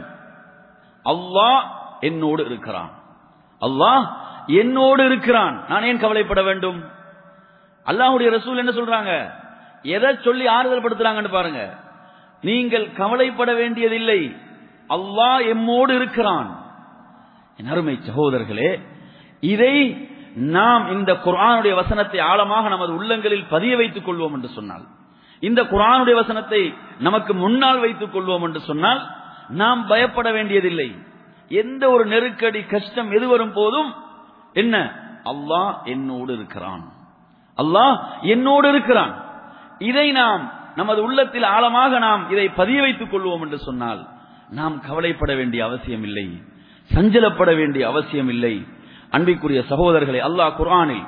அல்லாஹ் என்னோடு இருக்கிறான் அல்லாஹ் என்னோடு இருக்கிறான் நான் ஏன் கவலைப்பட வேண்டும் அல்லாஹுடைய ரசூல் என்ன சொல்றாங்க எதை சொல்லி ஆறுதல் படுத்துறாங்கன்னு பாருங்க நீங்கள் கவலைப்பட வேண்டியதில்லை அல்லாஹ் எம்மோடு இருக்கிறான் என் அருமை சகோதரர்களே இதை நாம் இந்த குர்ஆனுடைய வசனத்தை ஆழமாக நமது உள்ளங்களில் பதிய வைத்துக் கொள்வோம் என்று சொன்னால் இந்த குர்ஆனுடைய வசனத்தை நமக்கு முன்னால் வைத்துக் கொள்வோம் என்று சொன்னால் நாம் பயப்பட வேண்டியதில்லை எந்த ஒரு நெருக்கடி கஷ்டம் எது வரும் போதும் என்ன அல்லாஹ் என்னோடு இருக்கிறான் அல்லாஹ் என்னோடு இருக்கிறான் இதை நாம் நமது உள்ளத்தில் ஆழமாக நாம் இதை பதிய வைத்துக் கொள்வோம் என்று சொன்னால் நாம் கவலைப்பட வேண்டிய அவசியம் இல்லை சஞ்சலப்பட வேண்டிய அவசியம் இல்லை அன்பிற்குரிய சகோதரர்களை அல்லாஹ் குர்ஆனில்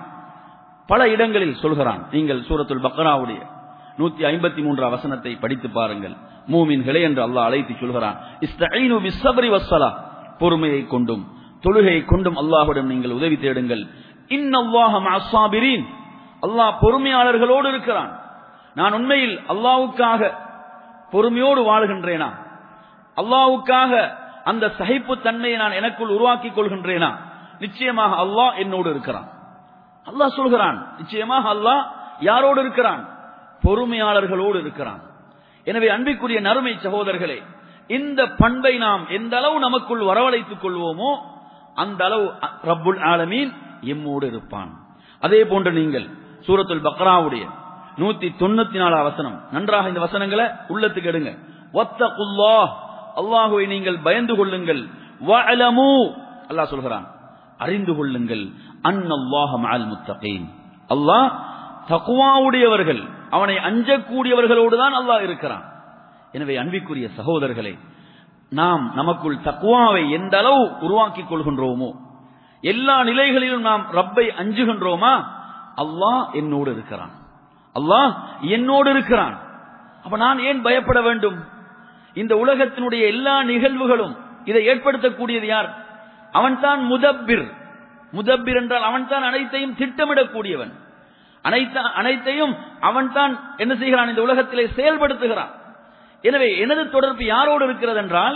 பல இடங்களில் சொல்கிறான் நீங்கள் சூரத்துல் பக்ராவுடைய நூத்தி ஐம்பத்தி மூன்றாம் வசனத்தை படித்து பாருங்கள் மூமின்களே என்று அல்லாஹ் அழைத்து சொல்கிறான் இஸ்தஈனு பிஸ்ஸப்ரி வஸ்ஸலா பொறுமையை கொண்டும் தொழுகையை கொண்டும் அல்லாஹ்விடம் நீங்கள் உதவி தேடுங்கள் இன்னல்லாஹ மஅஸ்ஸாபிரீன் அல்லாஹ் பொறுமையாளர்களோடு இருக்கிறான் நான் உண்மையில் அல்லாஹ்வுக்காக பொறுமையோடு வாழ்கின்றேனா அல்லாஹ்வுக்காக அந்த சகிப்பு தன்மையை நான் எனக்குள் உருவாக்கிக் கொள்கின்றேனா நிச்சயமாக அல்லாஹ் என்னோடு இருக்கிறான் அல்லாஹ் சொல்கிறான் நிச்சயமாக அல்லாஹ் யாரோடு இருக்கிறான் பொறுமையாளர்களோடு இருக்கிறான் எனவே அன்பிற்குரிய நறுமை சகோதரர்களே இந்த பண்பை நாம் எந்த அளவு நமக்குள் வரவழைத்துக் கொள்வோமோ அந்த அளவு ரப்புல் ஆலமீன் எம்மோடு இருப்பான் அதே போன்று நீங்கள் சூரத்துல் பக்ராவுடைய நூத்தி தொண்ணூத்தி நாலு வசனம் நன்றாக இந்த வசனங்களை உள்ளத்துக்கு எடுங்க ஒத்தகுல்லாஹ் அல்லாஹுவை நீங்கள் பயந்து கொள்ளுங்கள் வஅலமு அல்லாஹ் சொல்கிறான் அறிந்து கொள்ளுங்கள் அன்னல்லாஹ மஅல் முத்தகீன் அல்லாஹ் தக்குவாவுடையவர்கள் அவனை அஞ்சக்கூடியவர்களோடு தான் அல்லாஹ் இருக்கிறான் எனவே அன்பிற்குரிய சகோதரர்களே நாம் நமக்குள் தக்குவாவை எந்த அளவு உருவாக்கிக் கொள்கின்றோமோ எல்லா நிலைகளிலும் நாம் ரப்பை அஞ்சுகின்றோமா அல்லாஹ் என்னோடு இருக்கிறான் அல்லாஹ் என்னோடு இருக்கிறான் அப்ப நான் ஏன் பயப்பட வேண்டும் இந்த உலகத்தினுடைய எல்லா நிகழ்வுகளும் இதை ஏற்படுத்தக்கூடியது யார் அவன்தான் முதப்பிர் முதப்பிர் என்றால் அவன்தான் அனைத்தையும் திட்டமிடக்கூடியவன் அனைத்த அனைத்தையும் அவன்தான் என்ன செய்கிறான் இந்த உலகத்திலே செயல்படுத்துகிறான் எனவே எனது தொடர்பு யாரோடு இருக்கிறது என்றால்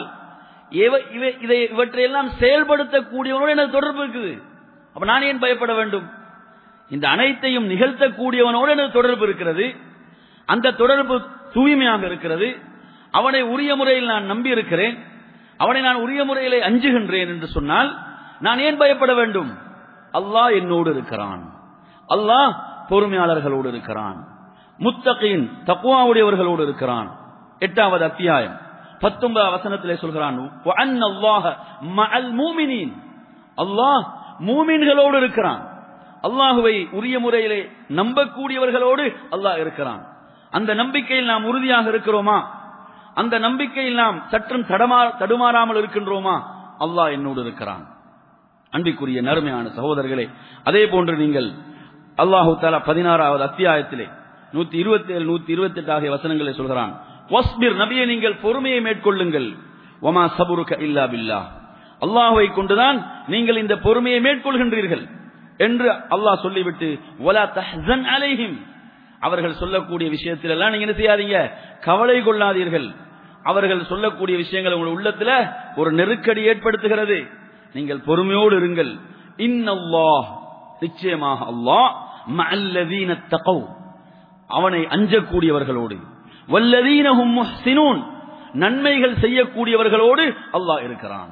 இதை இவற்றையெல்லாம் செயல்படுத்தக்கூடியவனோடு எனது தொடர்பு இருக்குது அப்ப நான் ஏன் பயப்பட வேண்டும் இந்த அனைத்தையும் நிகழ்த்தக்கூடியவனோடு எனது தொடர்பு இருக்கிறது அந்த தொடர்பு தூய்மையாக இருக்கிறது அவனை உரிய முறையில் நான் நம்பி இருக்கிறேன் அவனை நான் உரிய முறையிலே அஞ்சுகின்றேன் என்று சொன்னால் நான் ஏன் பயப்பட வேண்டும் அல்லாஹ் என்னோடு இருக்கிறான் அல்லாஹ் பொறுமையாளர்களோடு இருக்கிறான் முத்தகையின் தக்குவாவுடையவர்களோடு இருக்கிறான் எட்டாவது அத்தியாயம் பத்தொன்பதாம் வசனத்திலே சொல்கிறான் وَأَنَّ اللَّهَ مَعَ الْمُؤْمِنِينَ அல்லாஹ் மூமின்களோடு இருக்கிறான் அல்லாஹுவை உரிய முறையிலே நம்பக்கூடியவர்களோடு அல்லாஹ் இருக்கிறான் அந்த நம்பிக்கையில் நாம் உறுதியாக இருக்கிறோமா அந்த நம்பிக்கையில் நாம் சற்றும் தடமா தடுமாறாமல் இருக்கின்றோமா அல்லாஹ் என்னோடு இருக்கிறான் அன்பிற்குரிய நறுமையான சகோதரர்களே அதே போன்று நீங்கள் அல்லாஹு தாலா பதினாறாவது அத்தியாயத்திலே நூத்தி இருபத்தி ஏழு நூத்தி இருபத்தி எட்டு ஆகிய வசனங்களை சொல்கிறான் வஸ்பிர் நபியை நீங்கள் பொறுமையை மேற்கொள்ளுங்கள் ஒமா சபுருக இல்லா பில்லா அல்லாஹுவை கொண்டுதான் நீங்கள் இந்த பொறுமையை மேற்கொள்கின்றீர்கள் என்று அல்லாஹ் சொல்லிவிட்டு ஒலா தஹ்சன் அலைஹிம் அவர்கள் சொல்லக்கூடிய விஷயத்தில் எல்லாம் நீங்க என்ன செய்யாதீங்க கவலை கொள்ளாதீர்கள் அவர்கள் சொல்லக்கூடிய விஷயங்கள் உங்கள் உள்ளத்துல ஒரு நெருக்கடி ஏற்படுத்துகிறது நீங்கள் பொறுமையோடு இருங்கள் இன்னல்லாஹ் நிச்சயமாக அல்லாஹ் மஅல்லதீன தகவ் அவனை அஞ்சக்கூடியவர்களோடு வல்லதீனஹும் முஹ்சினூன் நன்மைகள் செய்யக்கூடியவர்களோடு அல்லாஹ் இருக்கிறான்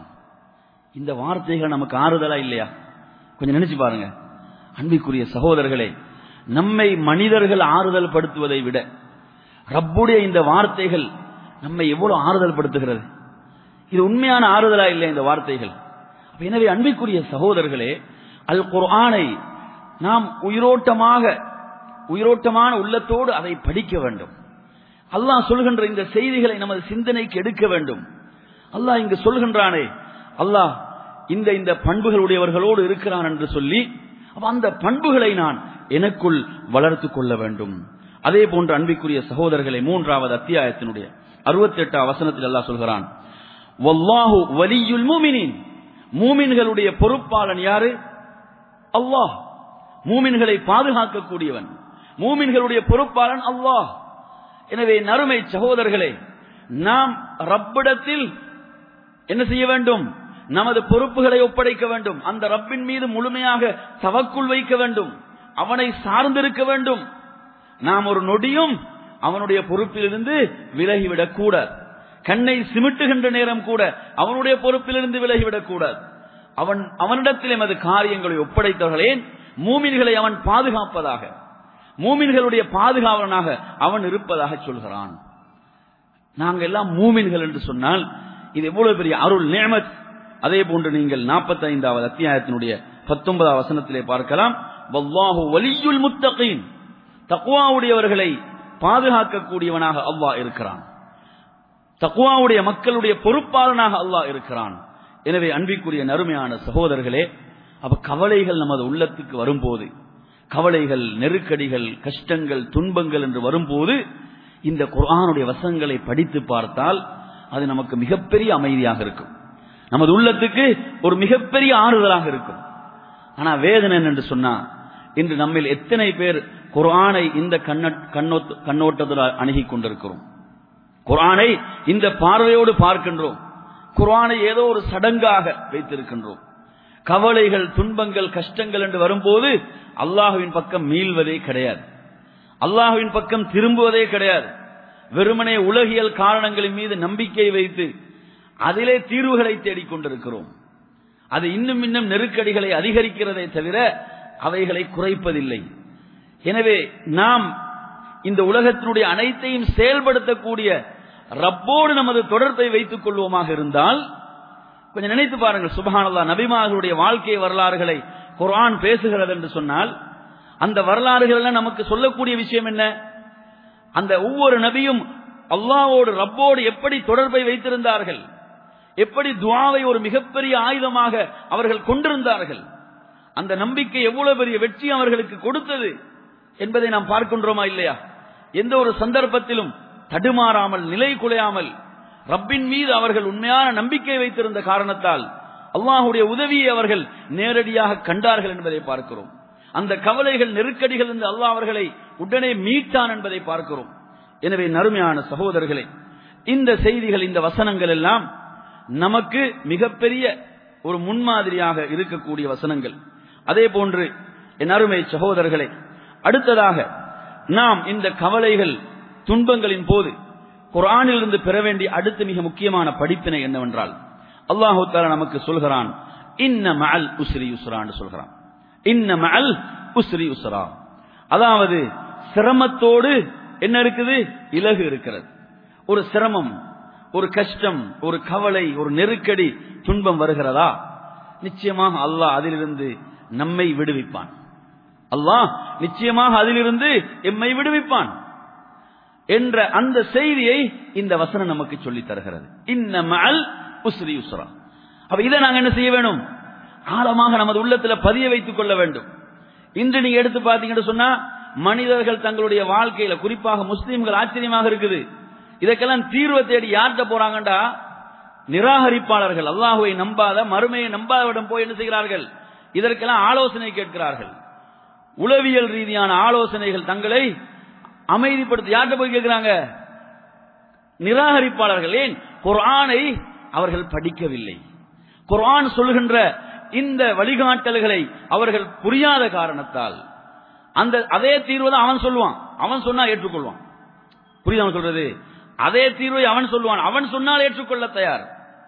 இந்த வார்த்தைகள் நமக்கு ஆறுதலா இல்லையா கொஞ்சம் நினைச்சு பாருங்க அன்பிற்குரிய சகோதரர்களே நம்மை மனிதர்கள் ஆறுதல் படுத்துவதை விட ரப்புடைய இந்த வார்த்தைகள் நம்மை எவ்வளவு ஆறுதல் படுத்துகிறது இது உண்மையான ஆறுதலா இல்லை இந்த வார்த்தைகள் அப்ப எனவே அன்பிற்குரிய சகோதரர்களே அல் குர்ஆனை நாம் உயிரோட்டமாக உயிரோட்டமான உள்ளத்தோடு அதை படிக்க வேண்டும் அல்லாஹ் சொல்கின்ற இந்த செய்திகளை நமது சிந்தனைக்கு எடுக்க வேண்டும் அல்லாஹ் இங்கு சொல்கின்றானே அல்லாஹ் இந்த இந்த பண்புகளுடையவர்களோடு இருக்கிறான் என்று சொல்லி அப்ப அந்த பண்புகளை நான் எனக்குள் வளர்த்து கொள்ள வேண்டும் அதே போன்று அன்பிற்குரிய சகோதரர்களை மூன்றாவது அத்தியாயத்தினுடைய அறுபத்தி எட்டாம் வசனத்தில் அல்லாஹ் சொல்கிறான் வல்லாஹு வலியுல் மூமினின் மூமின்களுடைய பொறுப்பாளன் யாரு அல்லாஹ் மூமின்களை பாதுகாக்கக்கூடியவன் மூமின்களுடைய பொறுப்பாளன் அல்லாஹ் எனவே நறுமை சகோதரர்களே நாம் ரப்பிடத்தில் என்ன செய்ய வேண்டும் நமது பொறுப்புகளை ஒப்படைக்க வேண்டும் அந்த ரப்பின் மீது முழுமையாக தவக்குள் வைக்க வேண்டும் அவனை சார்ந்திருக்க வேண்டும் நாம் ஒரு நொடியும் அவனுடைய பொறுப்பிலிருந்து விலகிவிடக் கூடாது கண்ணை சிமிட்டுகின்ற நேரம் கூட அவனுடைய பொறுப்பிலிருந்து விலகிவிடக் கூடாது அவன் அவனிடத்தில் எமது காரியங்களை ஒப்படைத்தவர்களே மூமின்களை அவன் பாதுகாப்பதாக மூமின்களுடைய பாதுகாவலனாக அவன் இருப்பதாக சொல்கிறான் நாங்கள் எல்லாம் மூமின்கள் என்று சொன்னால் இது எவ்வளவு பெரிய அருள் நேமத் அதே போன்று நீங்கள் நாற்பத்தி ஐந்தாவது அத்தியாயத்தினுடைய பத்தொன்பதாவது வசனத்திலே பார்க்கலாம் வல்லாஹு வலியுல் முத்தகீன் தக்குவாவுடையவர்களை பாதுகாக்கக்கூடியவனாக அல்லாஹ் இருக்கிறான் தக்குவாவுடைய மக்களுடைய பொறுப்பாளனாக அல்லாஹ் இருக்கிறான் எனவே அன்பிற்குரிய நறுமையான சகோதரர்களே அப்ப கவலைகள் நமது உள்ளத்துக்கு வரும்போது கவலைகள் நெருக்கடிகள் கஷ்டங்கள் துன்பங்கள் என்று வரும்போது இந்த குர்ஆனுடைய வசங்களை படித்து பார்த்தால் அது நமக்கு மிகப்பெரிய அமைதியாக இருக்கும் நமது உள்ளத்துக்கு ஒரு மிகப்பெரிய ஆறுதலாக இருக்கும் ஆனா வேதனை என்று சொன்னா இன்று நம்மில் எத்தனை பேர் குர்ஆனை இந்த கண்ணோட்டத்தில் அணுகி கொண்டிருக்கிறோம் குர்ஆனை இந்த பார்வையோடு பார்க்கின்றோம் குர்ஆனை ஏதோ ஒரு சடங்காக வைத்திருக்கின்றோம் கவலைகள் துன்பங்கள் கஷ்டங்கள் என்று வரும்போது அல்லாஹுவின் பக்கம் மீள்வதே கிடையாது அல்லாஹுவின் பக்கம் திரும்புவதே கிடையாது வெறுமனே உலகியல் காரணங்களின் மீது நம்பிக்கை வைத்து அதிலே தீர்வுகளை தேடிக்கொண்டிருக்கிறோம் அது இன்னும் இன்னும் நெருக்கடிகளை அதிகரிக்கிறதை தவிர அவைகளை குறைப்பதில்லை எனவே நாம் இந்த உலகத்தினுடைய அனைத்தையும் செயல்படுத்தக்கூடிய ரப்போடு நமது தொடர்பை வைத்துக் கொள்வோமாக இருந்தால் கொஞ்சம் நினைத்து பாருங்கள் சுபஹானல்லா நபிமார்களுடைய வாழ்க்கை வரலாறுகளை குர்ஆன் பேசுகிறது என்று சொன்னால் அந்த வரலாறுகள் நமக்கு சொல்லக்கூடிய விஷயம் என்ன அந்த ஒவ்வொரு நபியும் அல்லாவோடு ரப்போடு எப்படி தொடர்பை வைத்திருந்தார்கள் எப்படி துவாவை ஒரு மிகப்பெரிய ஆயுதமாக அவர்கள் கொண்டிருந்தார்கள் அந்த நம்பிக்கை எவ்வளவு பெரிய வெற்றி அவர்களுக்கு கொடுத்தது என்பதை நாம் பார்க்கின்றோமா இல்லையா எந்த ஒரு சந்தர்ப்பத்திலும் தடுமாறாமல் நிலை குலையாமல் ரப்பின் மீது அவர்கள் உண்மையான நம்பிக்கை வைத்திருந்த காரணத்தால் அல்லாஹுடைய உதவியை அவர்கள் நேரடியாக கண்டார்கள் என்பதை பார்க்கிறோம் அந்த கவலைகள் நெருக்கடிகள் என்று அல்லாஹ் அவர்களை உடனே மீட்டான் என்பதை பார்க்கிறோம் எனவே நறுமையான சகோதரர்களே இந்த செய்திகள் இந்த வசனங்கள் எல்லாம் நமக்கு மிகப்பெரிய ஒரு முன்மாதிரியாக இருக்கக்கூடிய வசனங்கள் அதே போன்று என் அருமை சகோதரர்களே அடுத்ததாக நாம் இந்த கவலைகள் துன்பங்களின் போது குரானிலிருந்து பெற வேண்டிய அடுத்த மிக முக்கியமான படிப்பினை என்னவென்றால் அல்லாஹு தாலா நமக்கு சொல்கிறான் இன்ன மஅல் உஸ்ரி யுஸ்ரான்னு சொல்கிறான் இன்ன மஅல் உஸ்ரி உஸ்ரா அதாவது சிரமத்தோடு என்ன இருக்குது இலகு இருக்கிறது ஒரு சிரமம் ஒரு கஷ்டம் ஒரு கவலை ஒரு நெருக்கடி துன்பம் வருகிறதா நிச்சயமாக அல்லாஹ் அதிலிருந்து நம்மை விடுவிப்பான் அல்லாஹ் நிச்சயமாக அதிலிருந்து எம்மை விடுவிப்பான் என்ற அந்த செய்தியை இந்த வசனம் நமக்கு சொல்லித் தருகிறது இன்ன மஅல் உஸ்ரி யுஸ்ரா அப்ப இதை நாங்க என்ன செய்ய வேணும் ஆழமாக நமது உள்ளத்துல பதிய வைத்துக் கொள்ள வேண்டும் இன்று நீங்க எடுத்து பாத்தீங்கன்னு சொன்னா மனிதர்கள் தங்களுடைய வாழ்க்கையில குறிப்பாக முஸ்லீம்கள் ஆச்சரியமாக இருக்குது இதற்கெல்லாம் தீர்வை தேடி யார்கிட்ட போறாங்கண்டா நிராகரிப்பாளர்கள் அல்லாஹுவை நம்பாத மறுமையை நம்பாதவிடம் போய் என்ன செய்கிறார்கள் இதற்கெல்லாம் ஆலோசனை கேட்கிறார்கள் உளவியல் ரீதியான ஆலோசனைகள் தங்களை அமைதிப்படுத்தி யார்கிட்ட போய் கேட்கிறாங்க நிராகரிப்பாளர்கள் ஏன் குர்ஆனை அவர்கள் படிக்கவில்லை குர்ஆன் சொல்கின்ற இந்த வழிகாட்டல்களை அவர்கள் புரியாத காரணத்தால் அந்த அதே தீர்வை தான் அவன் சொல்லுவான் அவன் சொன்னா ஏற்றுக்கொள்வான் புரியுது அவன் சொல்றது அதே தீர்வை அவன் சொல்லுவான் அவன் சொன்னால் ஏற்றுக்கொள்ள தயார்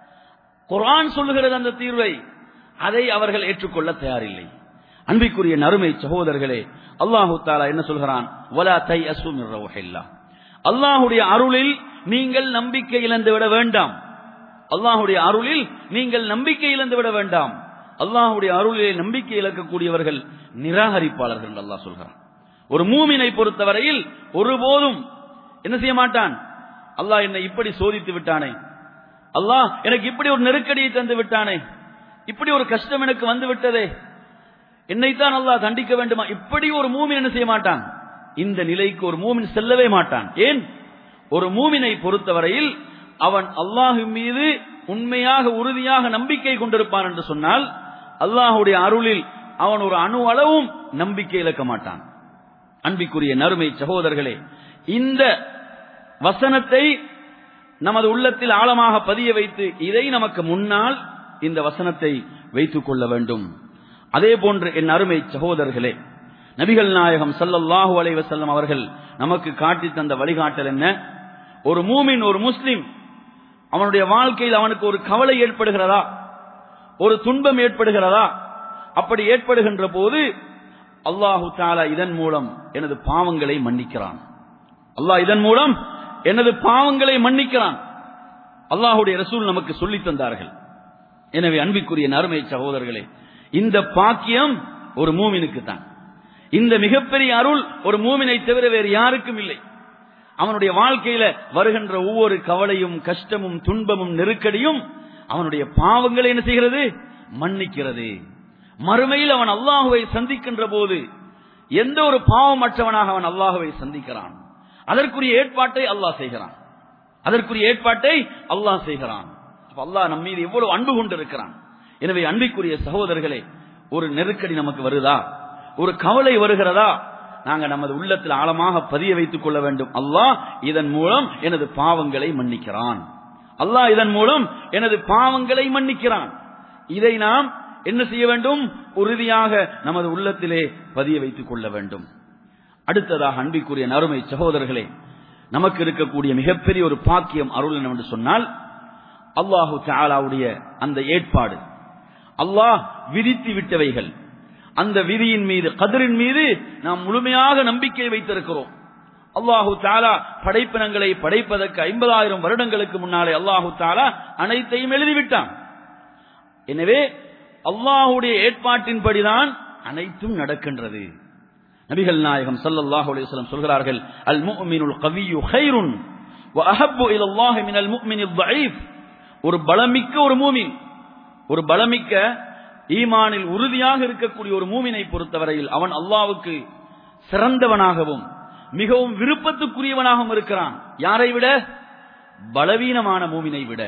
குர்ஆன் சொல்லுகிறது அந்த தீர்வை அதை அவர்கள் ஏற்றுக்கொள்ள தயாரில்லை அன்பிற்குரிய நறுமை சகோதரர்களே அல்லாஹு தாலா என்ன சொல்கிறான் வலா தை அசுமில்லா அல்லாஹுடைய அருளில் நீங்கள் நம்பிக்கை இழந்து விட வேண்டாம் அல்லாஹுடைய அருளில் நீங்கள் நம்பிக்கை இழந்து விட வேண்டாம் அல்லாஹுடைய அருளிலே நம்பிக்கை இழக்கக்கூடியவர்கள் நிராகரிப்பாளர்கள் என்று அல்லாஹ் சொல்கிறான் ஒரு மூமினை பொறுத்தவரையில் ஒருபோதும் என்ன செய்ய மாட்டான் அல்லாஹ் என்னை இப்படி சோதித்து விட்டானே அல்லாஹ் எனக்கு இப்படி ஒரு நெருக்கடியை தந்து விட்டானே இப்படி ஒரு கஷ்டம் எனக்கு வந்து விட்டதே என்னைத்தான் அல்லாஹ் தண்டிக்க வேண்டுமா இப்படி ஒரு மூமின் என்ன செய்ய மாட்டான் இந்த நிலைக்கு ஒரு மூமின் செல்லவே மாட்டான் ஏன் ஒரு மூமினை பொறுத்தவரையில் அவன் அல்லாஹு மீது உண்மையாக உறுதியாக நம்பிக்கை கொண்டிருப்பான் என்று சொன்னால் அல்லாஹுடைய அருளில் அவன் ஒரு அணு அளவும் நம்பிக்கை இழக்க மாட்டான் அன்பிக்குரிய நறுமை சகோதரர்களே இந்த வசனத்தை நமது உள்ளத்தில் ஆழமாக பதிய வைத்து இதை நமக்கு முன்னால் இந்த வசனத்தை வைத்துக் கொள்ள வேண்டும் அதே போன்று என் அருமை சகோதரர்களே நபிகள் நாயகம் சல்லல்லாஹு அலைஹி வஸல்லம் அவர்கள் நமக்கு காட்டி தந்த வழிகாட்டல் என்ன ஒரு மூமின் ஒரு முஸ்லிம் அவனுடைய வாழ்க்கையில் அவனுக்கு ஒரு கவலை ஏற்படுகிறதா ஒரு துன்பம் ஏற்படுகிறதா அப்படி ஏற்படுகின்ற போது அல்லாஹு தாலா இதன் மூலம் எனது பாவங்களை மன்னிக்கிறான் அல்லாஹ் இதன் மூலம் எனது பாவங்களை மன்னிக்கிறான் அல்லாஹுடைய ரசூல் நமக்கு சொல்லித் தந்தார்கள் எனவே அன்பிற்குரிய நறுமை சகோதரர்களே இந்த பாக்கியம் ஒரு மூமினுக்கு தான் இந்த மிகப்பெரிய அருள் ஒரு மூமினை தவிர வேறு யாருக்கும் இல்லை அவனுடைய வாழ்க்கையில வருகின்ற ஒவ்வொரு கவலையும் கஷ்டமும் துன்பமும் நெருக்கடியும் அவனுடைய பாவங்களை என்ன செய்கிறது மன்னிக்கிறது மறுமையில் அவன் அல்லாஹுவை சந்திக்கின்ற போது எந்த ஒரு பாவமற்றவனாக அவன் அல்லாஹுவை சந்திக்கிறான் அதற்குரிய ஏற்பாட்டை அல்லாஹ் செய்கிறான் அதற்குரிய ஏற்பாட்டை அல்லாஹ் செய்கிறான் அல்லாஹ் நம் மீது எவ்வளவு அன்பு கொண்டிருக்கிறான் எனவே அன்பிற்குரிய சகோதரர்களே ஒரு நெருக்கடி நமக்கு வருதா ஒரு கவலை வருகிறதா நாங்க நமது உள்ளத்தில் ஆழமாக பதிய வைத்துக் கொள்ள வேண்டும் அல்லாஹ் இதன் மூலம் எனது பாவங்களை மன்னிக்கிறான் அல்லாஹ் இதன் மூலம் எனது பாவங்களை மன்னிக்கிறான் இதை நாம் என்ன செய்ய வேண்டும் உறுதியாக நமது உள்ளத்திலே பதிய வைத்துக் கொள்ள வேண்டும் அடுத்ததாக அன்பிற்குரிய நறுமை சகோதரர்களே நமக்கு இருக்கக்கூடிய மிகப்பெரிய ஒரு பாக்கியம் அருள் என்று சொன்னால் அல்லாஹு தாலாவுடைய அந்த ஏற்பாடு அல்லாஹ் விதித்து விட்டவைகள் அந்த விதியின் மீது கதிரின் மீது நாம் முழுமையாக நம்பிக்கை வைத்திருக்கிறோம் அல்லாஹு தாலா படைப்பினங்களை படைப்பதற்கு ஐம்பதாயிரம் வருடங்களுக்கு முன்னாலே அல்லாஹு தாலா அனைத்தையும் எழுதிவிட்டான் எனவே அல்லாஹுடைய ஏற்பாட்டின்படிதான் அனைத்தும் நடக்கின்றது நபிகள் நாயகம் ஸல்லல்லாஹு அலைஹி வஸல்லம் சொல்கிறார்கள் அல் முஃமினுல் கவியு கைருன் வ அஹப்பு இலல்லாஹி மினல் முஃமினில் ضعيف ஒரு பலமிக்க ஒரு மூமின் ஒரு பலமிக்க ஈமானில் உறுதியாக இருக்கக்கூடிய ஒரு மூமினை பொறுத்தவரையில் அவன் அல்லாவுக்கு சிறந்தவனாகவும் மிகவும் விருப்பத்துக்குரியவனாகவும் இருக்கிறான் யாரை விட பலவீனமான மூமினை விட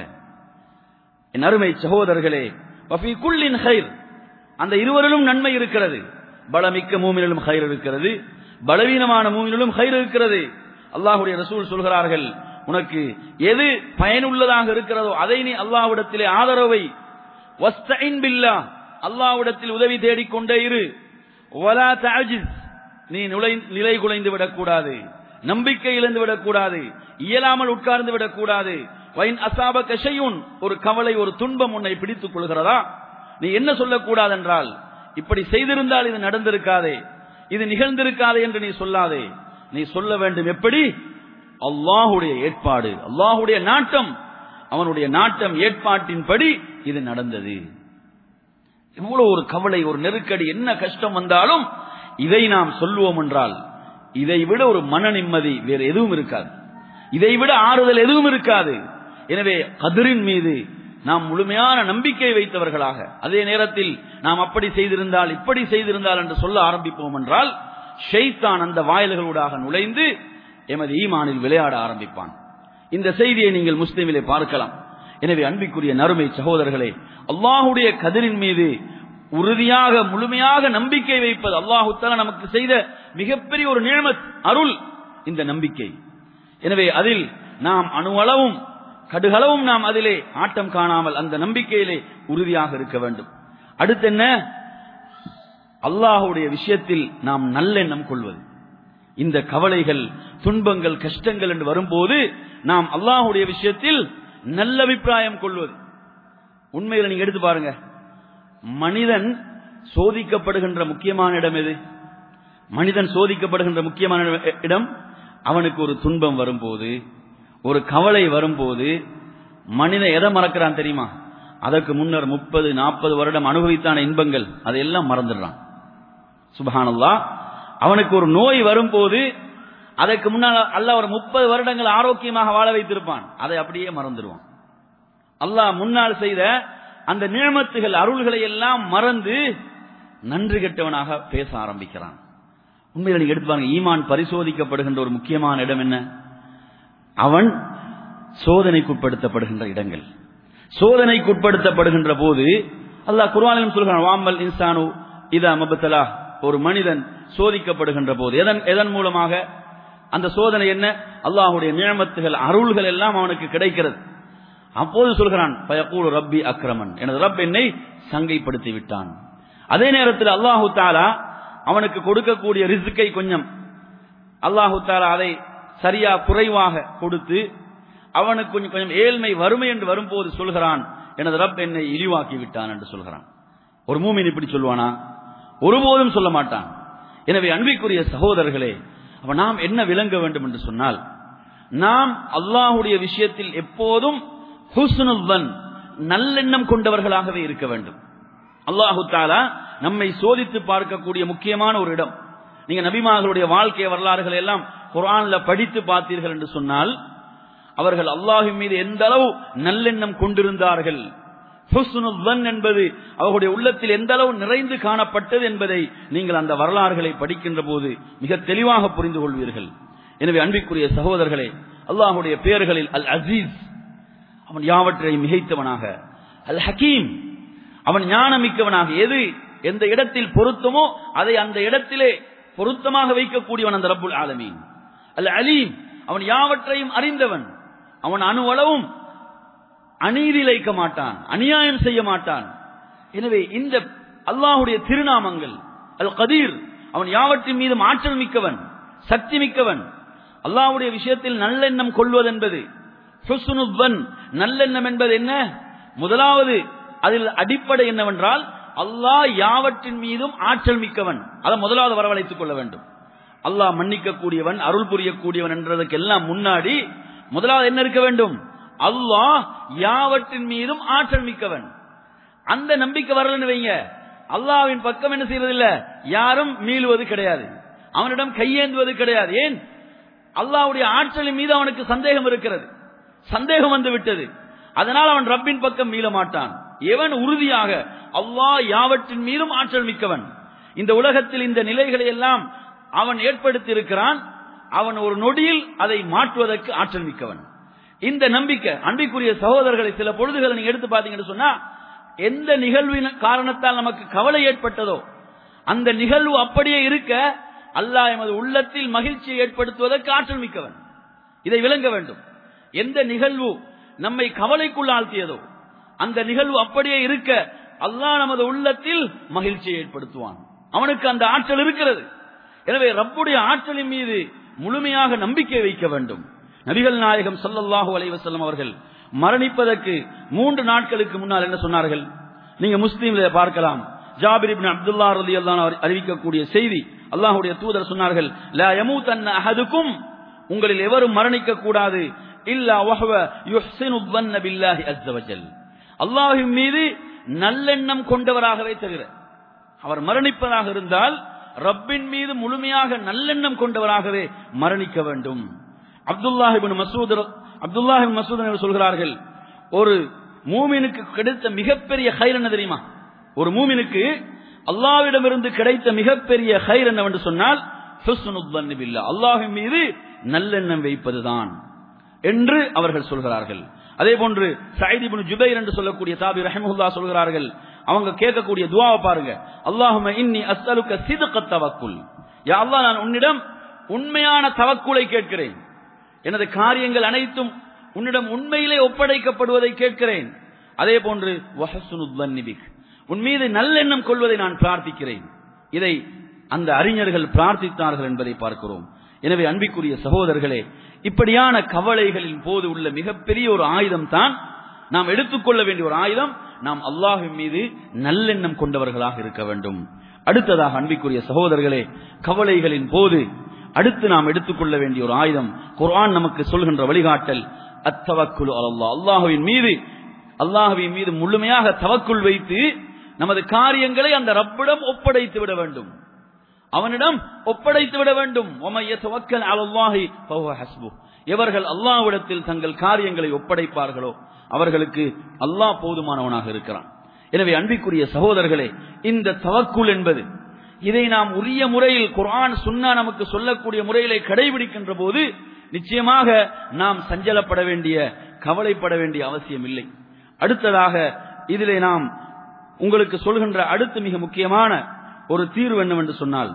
என் அருமை சகோதரர்களே வஃபி குல்லின் ஹைர் அந்த இருவரிலும் நன்மை இருக்கிறது பலமிக்க மூமினிலும் ஹைர் இருக்கிறது பலவீனமான மூமினிலும் ஹைர் இருக்கிறது அல்லாஹுடைய ரசூல் சொல்கிறார்கள் உனக்கு எது பயனுள்ளதாக இருக்கிறதோ அதை நீ அல்லாஹ்விடத்திலே ஆதரவை வஸ்தஇன் பில்லா அல்லாஹ்விடத்தில் உதவி தேடிக்கொண்டே இரு வலா தஅஜிஸ் நீ நிலை நிலை குலைந்து விடக்கூடாது நம்பிக்கை இழந்து விடக்கூடாது இயலாமல் உட்கார்ந்து விடக்கூடாது வைன் அசாப கஷையுன் ஒரு கவலை ஒரு துன்பம் உன்னை பிடித்துக் கொள்கிறதா நீ என்ன சொல்லக்கூடாது என்றால் இப்படி செய்திருந்தால் இது நடந்திருக்காதே இது நிகழ்ந்திருக்காதே என்று நீ சொல்லாதே நீ சொல்ல வேண்டும் எப்படி அல்லாஹுடைய ஏற்பாடு அல்லாஹுடைய நாட்டம் அவனுடைய நாட்டம் ஏற்பாட்டின்படி இது நடந்தது இவ்வளவு ஒரு கவலை ஒரு நெருக்கடி என்ன கஷ்டம் வந்தாலும் இதை நாம் சொல்லுவோம் என்றால் இதை விட ஒரு மன நிம்மதி வேறு எதுவும் இருக்காது இதை விட ஆறுதல் எதுவும் இருக்காது எனவே கதிரின் மீது நாம் முழுமையான நம்பிக்கை வைத்தவர்களாக அதே நேரத்தில் நாம் அப்படி செய்திருந்தால் இப்படி செய்திருந்தால் என்று சொல்ல ஆரம்பிப்போம் என்றால் ஷெய்தான் அந்த வாயில்களூடாக நுழைந்து எமது ஈமானில் விளையாட ஆரம்பிப்பான் இந்த செய்தியை நீங்கள் முஸ்லிமிலே பார்க்கலாம் எனவே அன்பிற்குரிய நறுமை சகோதரர்களே அல்லாஹுடைய கதிரின் மீது உறுதியாக முழுமையாக நம்பிக்கை வைப்பது அல்லாஹு தஆலா நமக்கு செய்த மிகப்பெரிய ஒரு நியமத் அருள் இந்த நம்பிக்கை எனவே அதில் நாம் அணுவளவும் கடுகளவும் நாம் அதிலே ஆட்டம் காணாமல் அந்த நம்பிக்கையிலே உறுதியாக இருக்க வேண்டும் அடுத்து என்ன அல்லாஹுடைய விஷயத்தில் நாம் நல்லெண்ணம் கொள்வது இந்த கவலைகள் துன்பங்கள் கஷ்டங்கள் என்று வரும்போது நாம் அல்லாஹுடைய விஷயத்தில் நல்ல அபிப்பிராயம் கொள்வது உண்மையில நீங்க எடுத்து பாருங்க மனிதன் சோதிக்கப்படுகின்ற முக்கியமான இடம் எது மனிதன் சோதிக்கப்படுகின்ற முக்கியமான இடம்- இடம் அவனுக்கு ஒரு துன்பம் வரும்போது ஒரு கவலை வரும்போது மனிதன் எதை மறக்கிறான் தெரியுமா அதற்கு முன்னர் முப்பது நாற்பது வருடம் அனுபவித்தான இன்பங்கள் அதையெல்லாம் மறந்துடுறான் சுபஹானல்லாஹ் அவனுக்கு ஒரு நோய் வரும்போது அதற்கு முன்னால் அல்லாஹ் ஒரு முப்பது வருடங்கள் ஆரோக்கியமாக வாழ வைத்திருப்பான் அதை அப்படியே மறந்துடுவான் அல்லாஹ் முன்னால் செய்த அந்த நியமத்துகள் அருள்களை எல்லாம் மறந்து நன்றி கெட்டவனாக பேச ஆரம்பிக்கிறான் உண்மையில நீங்க எடுத்து பாருங்க ஈமான் பரிசோதிக்கப்படுகின்ற ஒரு முக்கியமான இடம் என்ன அவன் சோதனைக்குட்படுத்தப்படுகின்ற இடங்கள் சோதனைக்குட்படுத்தப்படுகின்ற போது அல்லாஹ் குர்ஆனிலும் சொல்கிறான் வாமல் இன்சானு இதா மபத்தலா ஒரு மனிதன் சோதிக்கப்படுகின்ற போது எதன் எதன் மூலமாக அந்த சோதனை என்ன அல்லாஹ்வுடைய நியமத்துகள் அருள்கள் எல்லாம் அவனுக்கு கிடைக்கிறது அப்போது சொல்கிறான் பயக்கூடு ரப்பி அக்ரமன் எனது ரப் என்னை சங்கைப்படுத்தி விட்டான் அதே நேரத்தில் அல்லாஹு தாலா அவனுக்கு கொடுக்கக்கூடிய ரிசுக்கை கொஞ்சம் அல்லாஹு தாலா அதை சரியா குறைவாக கொடுத்து அவனுக்கு கொஞ்சம் கொஞ்சம் ஏழ்மை வறுமை என்று வரும்போது சொல்கிறான் எனது ரப் என்னை இழிவாக்கி விட்டான் என்று சொல்கிறான் ஒரு மூமின் இப்படி சொல்வானா ஒருபோதும் சொல்ல மாட்டான் எனவே அன்பிற்குரிய சகோதரர்களே அப்ப நாம் என்ன விளங்க வேண்டும் என்று சொன்னால் நாம் அல்லாஹுடைய விஷயத்தில் எப்போதும் ஹுஸ்னுல் நல்லெண்ணம் கொண்டவர்களாகவே இருக்க வேண்டும் அல்லாஹு தாலா நம்மை சோதித்து பார்க்கக்கூடிய முக்கியமான ஒரு இடம் நீங்க நபிமார்களுடைய வாழ்க்கை வரலாறுகளை எல்லாம் குர்ஆன்ல படித்து பார்த்தீர்கள் என்று சொன்னால் அவர்கள் அல்லாஹின் மீது எந்த அளவு நல்லெண்ணம் கொண்டிருந்தார்கள் ஹுஸ்னுல் வன் என்பது அவர்களுடைய உள்ளத்தில் எந்த அளவு நிறைந்து காணப்பட்டது என்பதை நீங்கள் அந்த வரலாறுகளை படிக்கின்ற போது மிக தெளிவாக புரிந்து கொள்வீர்கள் எனவே அன்பிற்குரிய சகோதரர்களே அல்லாஹுடைய பெயர்களில் அல் அசீஸ் அவன் யாவற்றையும் மிகைத்தவனாக அல் ஹக்கீம் அவன் ஞானமிக்கவனாக எது எந்த இடத்தில் பொருத்தமோ அதை அந்த இடத்திலே பொருத்தமாக வைக்கக்கூடியவன் அந்த ரப்புல் ஆலமீன் அல் அலீம் அவன் யாவற்றையும் அறிந்தவன் அவன் அணுவளவும் அநீதி இழைக்க மாட்டான் அநியாயம் செய்ய மாட்டான் எனவே இந்த அல்லாஹுடைய திருநாமங்கள் அல் கதீர் அவன் யாவற்றின் மீதும் ஆற்றல் மிக்கவன் சக்தி மிக்கவன் அல்லாஹ்வுடைய விஷயத்தில் நல்லெண்ணம் கொள்வதென்பது ஹுஸ்னுவன் நல்லெண்ணம் என்பது என்ன முதலாவது அதில் அடிப்படை என்னவென்றால் அல்லாஹ் யாவற்றின் மீதும் ஆற்றல் மிக்கவன் அதை முதலாவது வரவழைத்துக் கொள்ள வேண்டும் அல்லாஹ் மன்னிக்க கூடியவன் அருள் புரியக்கூடியவன் என்றதுக்கு எல்லாம் முன்னாடி முதலாவது என்ன இருக்க வேண்டும் அல்லாஹ் யாவற்றின் மீதும் ஆற்றல் மிக்கவன் அந்த நம்பிக்கை வரலன்னு வைங்க அல்லாஹ்வின் பக்கம் என்ன செய்வதில்லை யாரும் மீளுவது கிடையாது அவனிடம் கையேந்துவது கிடையாது ஏன் அல்லாஹ்வுடைய ஆற்றலின் மீது அவனுக்கு சந்தேகம் இருக்கிறது சந்தேகம் வந்து விட்டது அதனால் அவன் ரப்பின் பக்கம் மீள மாட்டான் எவன் உறுதியாக அல்லாஹ் யாவற்றின் மீதும் ஆற்றல் மிக்கவன் இந்த உலகத்தில் இந்த நிலைகளை எல்லாம் அவன் ஏற்படுத்தி இருக்கிறான் அவன் ஒரு நொடியில் அதை மாற்றுவதற்கு ஆற்றல் மிக்கவன் இந்த நம்பிக்கை அன்பிற்குரிய சகோதரர்களை சில பொழுதுகளை நீங்க எடுத்து பாத்தீங்கன்னு சொன்னா எந்த நிகழ்வின் காரணத்தால் நமக்கு கவலை ஏற்பட்டதோ அந்த நிகழ்வு அப்படியே இருக்க அல்லாஹ் எமது உள்ளத்தில் மகிழ்ச்சியை ஏற்படுத்துவதற்கு ஆற்றல் மிக்கவன் இதை விளங்க வேண்டும் எந்த நிகழ்வு நம்மை கவலைக்குள் ஆழ்த்தியதோ அந்த நிகழ்வு அப்படியே இருக்க அல்லாஹ் நமது உள்ளத்தில் மகிழ்ச்சியை ஏற்படுத்துவான் அவனுக்கு அந்த ஆற்றல் இருக்கிறது எனவே ரப்புடைய ஆற்றலின் மீது முழுமையாக நம்பிக்கை வைக்க வேண்டும் நபிகள் நாயகம் ஸல்லல்லாஹு அலைஹி வஸல்லம் அவர்கள் மரணிப்பதற்கு மூன்று நாட்களுக்கு முன்னால் என்ன சொன்னார்கள் நீங்க முஸ்லீம்ல பார்க்கலாம் ஜாபிர் இப்னு அப்துல்லா ரலியல்லாஹு அன்ஹு அறிவிக்கக்கூடிய செய்தி அல்லாஹ்வுடைய தூதர் சொன்னார்கள் லா யமூதன்ன அஹதுக்கும் உங்களில் எவரும் மரணிக்க கூடாது இல்லா வஹ்வ யுஹ்சினு ظن بالله عز وجل அல்லாஹ்வின் மீது நல்லெண்ணம் கொண்டவராகவே தவிர அவர் மரணிப்பதாக இருந்தால் ரப்பின் மீது முழுமையாக நல்லெண்ணம் கொண்டவராகவே மரணிக்க வேண்டும் அப்துல்லாஹிபின் மசூத் அப்துல்லாஹிபின் மசூத் அவர்கள் சொல்கிறார்கள் ஒரு மூமினுக்கு கிடைத்த மிகப்பெரிய ஹைர் என்ன தெரியுமா ஒரு மூமினுக்கு அல்லாவிடமிருந்து கிடைத்த மிகப்பெரிய ஹைர் என்னவென்று சொன்னால் அல்லாஹின் மீது நல்லெண்ணம் வைப்பதுதான் என்று அவர்கள் சொல்கிறார்கள் அதே போன்று சைதிபுன் ஜுபைர் என்று சொல்லக்கூடிய தாபி ரஹமுல்லா சொல்கிறார்கள் அவங்க கேட்கக்கூடிய துவாவை பாருங்க அல்லாஹும இன்னி அஸ்அலுக்க சிதுக்க தவக்குல் யா அல்லாஹ் நான் உன்னிடம் உண்மையான தவக்குலை கேட்கிறேன் எனது காரியங்கள் அனைத்தும் உன்னிடம் உண்மையிலே ஒப்படைக்கப்படுவதை கேட்கிறேன் அதே போன்று வஹசுனுத்வன்னிபிக் உன் மீது நல்லெண்ணம் கொள்வதை நான் பிரார்த்திக்கிறேன் இதை அந்த அறிஞர்கள் பிரார்த்தித்தார்கள் என்பதை பார்க்கிறோம் எனவே அன்பிக்குரிய சகோதரர்களே இப்படியான கவலைகளின் போது உள்ள மிகப்பெரிய ஒரு ஆயுதம் தான் நாம் எடுத்துக்கொள்ள வேண்டிய ஒரு ஆயுதம் நாம் அல்லாஹின் மீது நல்லெண்ணம் கொண்டவர்களாக இருக்க வேண்டும் அடுத்ததாக அன்பிக்குரிய சகோதரர்களே கவலைகளின் போது அடுத்து நாம் எடுத்துக்கொள்ள வேண்டிய ஒரு ஆயுதம் குர்ஆன் நமக்கு சொல்கின்ற வழிகாட்டல் அத்தவக்குல் அல்லாஹ் அல்லாஹுவின் மீது அல்லாஹுவின் மீது முழுமையாக தவக்குள் வைத்து நமது காரியங்களை அந்த ரப்பிடம் ஒப்படைத்து விட வேண்டும் அவனிடம் ஒப்படைத்து விட வேண்டும் எவர்கள் அல்லாஹ்விடத்தில் தங்கள் காரியங்களை ஒப்படைப்பார்களோ அவர்களுக்கு அல்லாஹ் போதுமானவனாக இருக்கிறான் எனவே அன்பிற்குரிய சகோதரர்களே இந்த தவக்குள் என்பது இதை நாம் உரிய முறையில் குர்ஆன் சுன்னா நமக்கு சொல்லக்கூடிய முறையிலே கடைபிடிக்கின்ற போது நிச்சயமாக நாம் சஞ்சலப்பட வேண்டிய கவலைப்பட வேண்டிய அவசியம் இல்லை அடுத்ததாக இதிலே நாம் உங்களுக்கு சொல்கின்ற அடுத்து மிக முக்கியமான ஒரு தீர்வு என்னவென்று சொன்னால்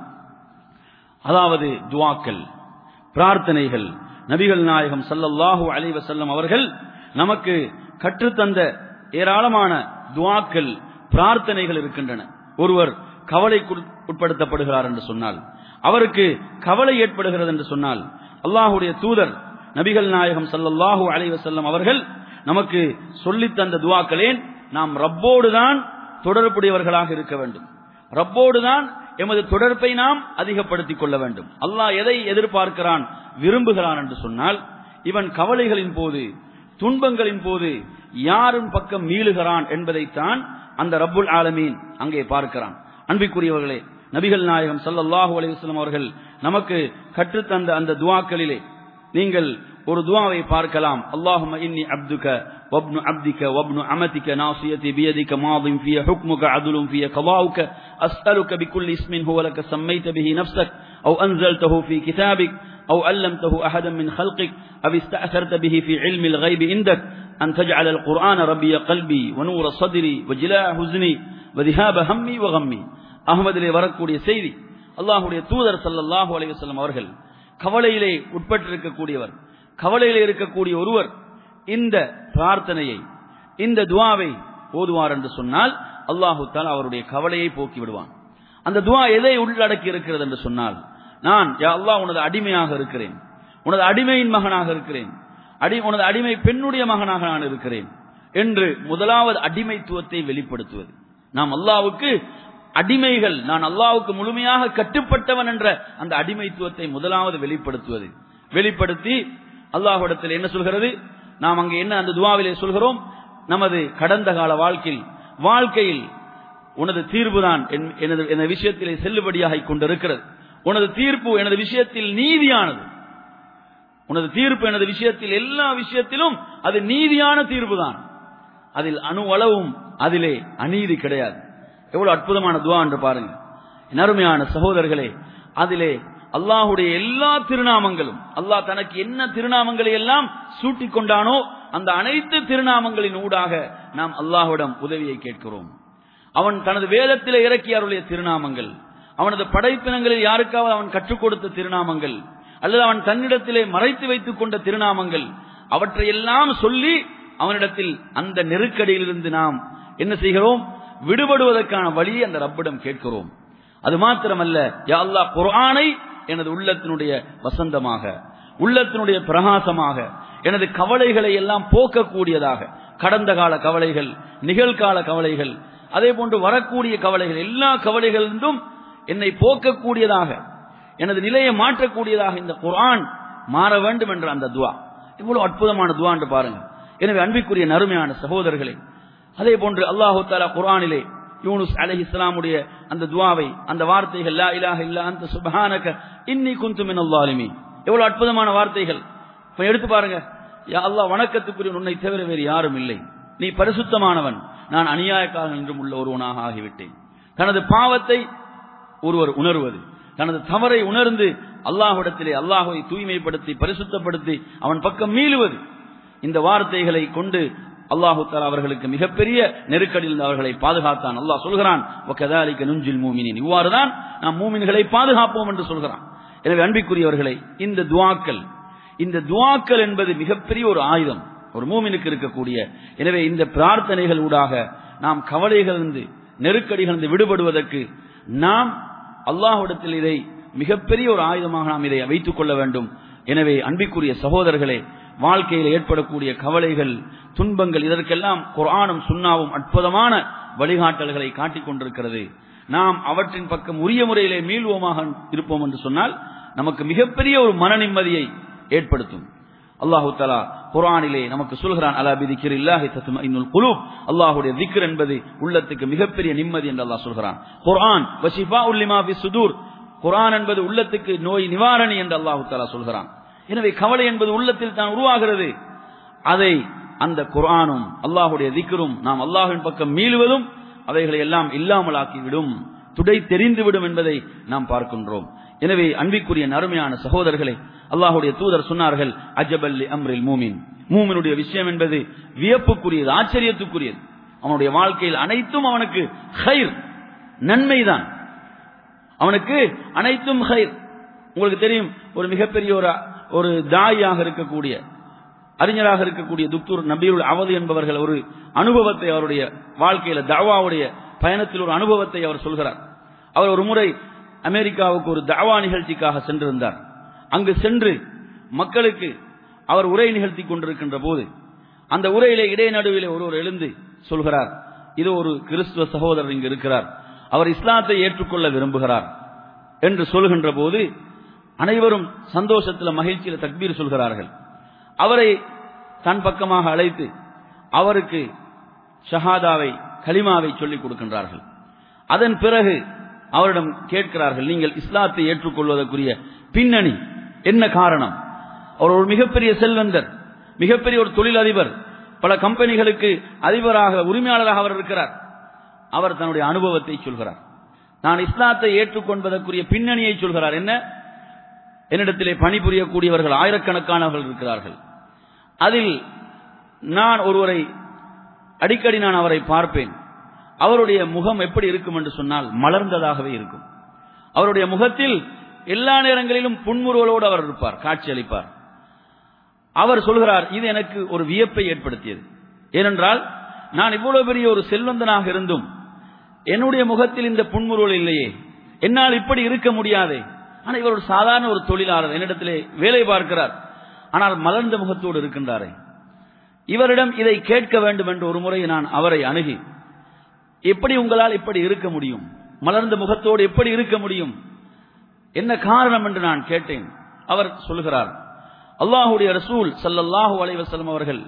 அதாவது துவாக்கள் பிரார்த்தனைகள் நபிகள் நாயகம் சல்லல்லாஹு அலைஹி வஸல்லம் அவர்கள் நமக்கு கற்றுத்தந்த ஏராளமான துவாக்கள் பிரார்த்தனைகள் இருக்கின்றன ஒருவர் கவலைக்கு உட்படுத்தப்படுகிறார் என்று சொன்னால் அவருக்கு கவலை ஏற்படுகிறது என்று சொன்னால் அல்லாஹுடைய தூதர் நபிகள் நாயகம் சல்லல்லாஹு அலைஹி வஸல்லம் அவர்கள் நமக்கு சொல்லித் தந்த துவாக்களேன் நாம் ரப்போடு தான் தொடர்புடையவர்களாக இருக்க வேண்டும் ரப்போடு தான் எமது தொடர்பை நாம் அதிகப்படுத்திக் கொள்ள வேண்டும் அல்லாஹ் எதை எதிர்பார்க்கிறான் விரும்புகிறான் என்று சொன்னால் இவன் கவலைகளின் போது துன்பங்களின் போது யாரும் பக்கம் மீளுகிறான் என்பதைத்தான் அந்த ரப்புல் ஆலமீன் அங்கே பார்க்கிறான் அன்பிற்குரியவர்களே நபிகள் நாயகம் சல்லல்லாஹு அலைவசம் அவர்கள் நமக்கு கற்றுத்தந்த அந்த துவாக்களிலே நீங்கள் ஒரு துவாவை பார்க்கலாம் அல்லாஹும இன்னி அப்துக وابن عبدك وابن عمتك ناصيتي بيدك ماض في حكمك عدل في قضاؤك أسألك بكل اسم هو لك سميت به نفسك أو أنزلته في كتابك أو علمته أحدا من خلقك أو استأثرت به في علم الغيب عندك أن تجعل القرآن ربي قلبي ونور صدري وجلاء حزني وذهاب همي وغمي அகமதிலே வரக்கூடிய செய்தி அல்லாஹுடைய தூதர் சல்லல்லாஹு அலைஹி வஸல்லம் அவர்கள் கவலையிலே உட்பட்டிருக்கக்கூடியவர் கவலையிலே இருக்கக்கூடிய ஒருவர் இந்த பிரார்த்தனையை இந்த துவாவை ஓதுவார் என்று சொன்னால் அல்லாஹு தாலா அவருடைய கவலையை போக்கி விடுவான் அந்த துவா எதை உள்ளடக்கி இருக்கிறது என்று சொன்னால் நான் யா அல்லாஹ் உனது அடிமையாக இருக்கிறேன் உனது அடிமையின் மகனாக இருக்கிறேன் அடி உனது அடிமை பெண்ணுடைய மகனாக நான் இருக்கிறேன் என்று முதலாவது அடிமைத்துவத்தை வெளிப்படுத்துவது நாம் அல்லாவுக்கு அடிமைகள் நான் அல்லாவுக்கு முழுமையாக கட்டுப்பட்டவன் என்ற அந்த அடிமைத்துவத்தை முதலாவது வெளிப்படுத்துவது வெளிப்படுத்தி அல்லாஹ்விடத்தில் என்ன சொல்கிறது நாம் அங்கே என்ன அந்த துவாவிலே சொல்கிறோம் நமது கடந்த கால வாழ்க்கையில் வாழ்க்கையில் உனது தீர்ப்புதான் எனது எனது விஷயத்திலே செல்லுபடியாக கொண்டிருக்கிறது உனது தீர்ப்பு எனது விஷயத்தில் நீதியானது உனது தீர்ப்பு எனது விஷயத்தில் எல்லா விஷயத்திலும் அது நீதியான தீர்ப்புதான் அதில் அணு அளவும் அதிலே அநீதி கிடையாது எவ்வளவு அற்புதமான துவா என்று பாருங்க நறுமையான சகோதரர்களே அதிலே அல்லாஹுடைய எல்லா திருநாமங்களும் அல்லாஹ் தனக்கு என்ன திருநாமங்களை எல்லாம் சூட்டிக் கொண்டானோ அந்த அனைத்து திருநாமங்களின் ஊடாக நாம் அல்லாஹுடன் உதவியை கேட்கிறோம் அவன் தனது வேதத்திலே இறக்கி அருளிய திருநாமங்கள் அவனது படைப்பினங்களில் யாருக்காவது அவன் கற்றுக் கொடுத்த திருநாமங்கள் அல்லது அவன் தன்னிடத்திலே மறைத்து வைத்துக் கொண்ட திருநாமங்கள் அவற்றையெல்லாம் சொல்லி அவனிடத்தில் அந்த நெருக்கடியிலிருந்து நாம் என்ன செய்கிறோம் விடுபடுவதற்கான வழியை அந்த ரப்பிடம் கேட்கிறோம் அது மாத்திரமல்ல யா அல்லாஹ் குர்ஆனை எனது உள்ளத்தினுடைய வசந்தமாக உள்ளத்தினுடைய பிரகாசமாக எனது கவலைகளை எல்லாம் போக்கக்கூடியதாக கடந்த கால கவலைகள் நிகழ்கால கவலைகள் அதே போன்று வரக்கூடிய கவலைகள் எல்லா கவலைகளிலிருந்தும் என்னை போக்கக்கூடியதாக எனது நிலையை மாற்றக்கூடியதாக இந்த குர்ஆன் மாற வேண்டும் என்ற அந்த துவா இவ்வளவு அற்புதமான துவான்னு பாருங்க எனவே அன்பிற்குரிய நறுமையான சகோதரர்களே அதே போன்று அல்லாஹு தாலா குர்ஆனிலே யூனுஸ் அலைஹி இஸ்லாமுடைய அந்த துவாவை அந்த வார்த்தைகள் லா இலாஹ இல்லா அந்த சுபஹானக இன்னி குந்து மினல் ஸாலிமீன் எவ்வளவு அற்புதமான வார்த்தைகள் இப்ப எடுத்து பாருங்க யா அல்லாஹ் வணக்கத்துக்குரிய உன்னை தவிர வேறு யாரும் இல்லை நீ பரிசுத்தமானவன் நான் அநியாயக்காரன் என்றும் உள்ள ஒருவனாக ஆகிவிட்டேன் தனது பாவத்தை ஒருவர் உணர்வது தனது தவறை உணர்ந்து அல்லாஹ்விடத்திலே அல்லாஹை தூய்மைப்படுத்தி பரிசுத்தப்படுத்தி அவன் பக்கம் மீளுவது இந்த வார்த்தைகளை கொண்டு அல்லாஹு தாலா அவர்களுக்கு மிகப்பெரிய நெருக்கடியில் அவர்களை பாதுகாத்தான் அல்லாஹ் சொல்கிறான் ஒக்கதாலிக்க நுஞ்சில் மூமினின் இவ்வாறுதான் நாம் மூமின்களை பாதுகாப்போம் என்று சொல்கிறான் எனவே அன்பிற்குரியவர்களை இந்த துவாக்கள் இந்த துவாக்கள் என்பது மிகப்பெரிய ஒரு ஆயுதம் ஒரு மூமினுக்கு இருக்கக்கூடிய எனவே இந்த பிரார்த்தனைகள் ஊடாக நாம் கவலைகளிலிருந்து நெருக்கடிகளிலிருந்து விடுபடுவதற்கு நாம் அல்லாஹ்விடத்தில் இதை மிகப்பெரிய ஒரு ஆயுதமாக நாம் இதை வைத்துக் கொள்ள வேண்டும் எனவே அன்பிற்குரிய சகோதரர்களே வாழ்க்கையில் ஏற்படக்கூடிய கவலைகள் துன்பங்கள் இதற்கெல்லாம் குர்ஆனும் சுன்னாவும் அற்புதமான வழிகாட்டல்களை காட்டிக் கொண்டிருக்கிறது நாம் அவற்றின் பக்கம் உரிய முறையிலே மீள்வோமாக இருப்போம் என்று சொன்னால் நமக்கு மிகப்பெரிய ஒரு மன நிம்மதியை ஏற்படுத்தும் அல்லாஹு தலா குரானிலே நமக்கு சொல்கிறான் அலா பிதிக்கிர் இல்லாஹி தத்மஇன்னுல் குலூப் அல்லாஹ்வுடைய திக்ர் என்பது உள்ளத்துக்கு மிகப்பெரிய நிம்மதி என்று அல்லாஹ் சொல்கிறான் குர்ஆன் வஷிஃபா உல்லிமா ஃபி சுதூர் குர்ஆன் என்பது உள்ளத்துக்கு நோய் நிவாரணி என்று அல்லாஹு தலா சொல்கிறான் எனவே கவலை என்பது உள்ளத்தில் தான் உருவாகிறது அதை அந்த குர்ஆனும் அல்லாஹ்வுடைய திக்ரும் நாம் அல்லாஹ்வின் பக்கம் மீளுவதும் அவைகளை எல்லாம் இல்லாமலாக்கிவிடும் துடை தெரிந்துவிடும் என்பதை நாம் பார்க்கின்றோம் எனவே அன்பிற்குரிய நறுமையான சகோதரர்களே அல்லாஹுடைய தூதர் சொன்னார்கள் அஜபல்லி அம்ரில் மூமின் மூமினுடைய விஷயம் என்பது வியப்புக்குரியது ஆச்சரியத்துக்குரியது அவனுடைய வாழ்க்கையில் அனைத்தும் அவனுக்கு ஹைர் நன்மைதான் அவனுக்கு அனைத்தும் ஹைர் உங்களுக்கு தெரியும் ஒரு மிகப்பெரிய ஒரு ஒரு தாயாக இருக்கக்கூடிய அறிஞராக இருக்கக்கூடிய துக்தூர் நபீருல் அவது என்பவர்கள் ஒரு அனுபவத்தை அவருடைய வாழ்க்கையில தாவாவுடைய பயணத்தில் ஒரு அனுபவத்தை அவர் சொல்கிறார் அவர் ஒரு முறை அமெரிக்காவுக்கு ஒரு தாவா நிகழ்ச்சிக்காக சென்றிருந்தார் அங்கு சென்று மக்களுக்கு அவர் உரை நிகழ்த்தி கொண்டிருக்கின்ற போது அந்த உரையிலே இடைநடுவிலே ஒருவர் எழுந்து சொல்கிறார் இது ஒரு கிறிஸ்துவ சகோதரர் இங்கு இருக்கிறார் அவர் இஸ்லாத்தை ஏற்றுக்கொள்ள விரும்புகிறார் என்று சொல்கின்ற போது அனைவரும் சந்தோஷத்தில் மகிழ்ச்சியில் தக்பீர் சொல்கிறார்கள் அவரை தன் பக்கமாக அழைத்து அவருக்கு ஷஹாதாவை கலிமாவை சொல்லிக் கொடுக்கின்றார்கள் அதன் பிறகு அவரிடம் கேட்கிறார்கள் நீங்கள் இஸ்லாத்தை ஏற்றுக்கொள்வதற்குரிய பின்னணி என்ன காரணம் அவர் ஒரு மிகப்பெரிய செல்வந்தர் மிகப்பெரிய ஒரு தொழிலதிபர் பல கம்பெனிகளுக்கு அதிபராக உரிமையாளராக அவர் இருக்கிறார் அவர் தன்னுடைய அனுபவத்தை சொல்கிறார் நான் இஸ்லாத்தை ஏற்றுக்கொள்வதற்குரிய பின்னணியை சொல்கிறார் என்ன என்னிடத்திலே பணிபுரியக்கூடியவர்கள் ஆயிரக்கணக்கானவர்கள் இருக்கிறார்கள் அதில் நான் ஒருவரை அடிக்கடி நான் அவரை பார்ப்பேன் அவருடைய முகம் எப்படி இருக்கும் என்று சொன்னால் மலர்ந்ததாகவே இருக்கும் அவருடைய முகத்தில் எல்லா நேரங்களிலும் புன்முறுவலோடு அவர் இருப்பார் காட்சி அளிப்பார் அவர் சொல்கிறார் இது எனக்கு ஒரு வியப்பை ஏற்படுத்தியது ஏனென்றால் நான் இவ்வளவு பெரிய ஒரு செல்வந்தனாக இருந்தும் என்னுடைய முகத்தில் இந்த புன்முறுவல் இல்லையே என்னால் இப்படி இருக்க முடியாதே ஆனால் இவர் ஒரு சாதாரண ஒரு தொழிலாளர் என்னிடத்திலே வேலை பார்க்கிறார் ஆனால் மலர்ந்த முகத்தோடு இருக்கின்றாரே இவரிடம் இதை கேட்க வேண்டும் என்று ஒரு முறை நான் அவரை அணுகி எப்படி உங்களால் இப்படி இருக்க முடியும் மலர்ந்த முகத்தோடு எப்படி இருக்க முடியும் என்ன காரணம் என்று நான் கேட்டேன் அவர் சொல்கிறார் அல்லாஹுடைய ரசூல் சல்லல்லாஹு அலைவசல்லம் அவர்கள்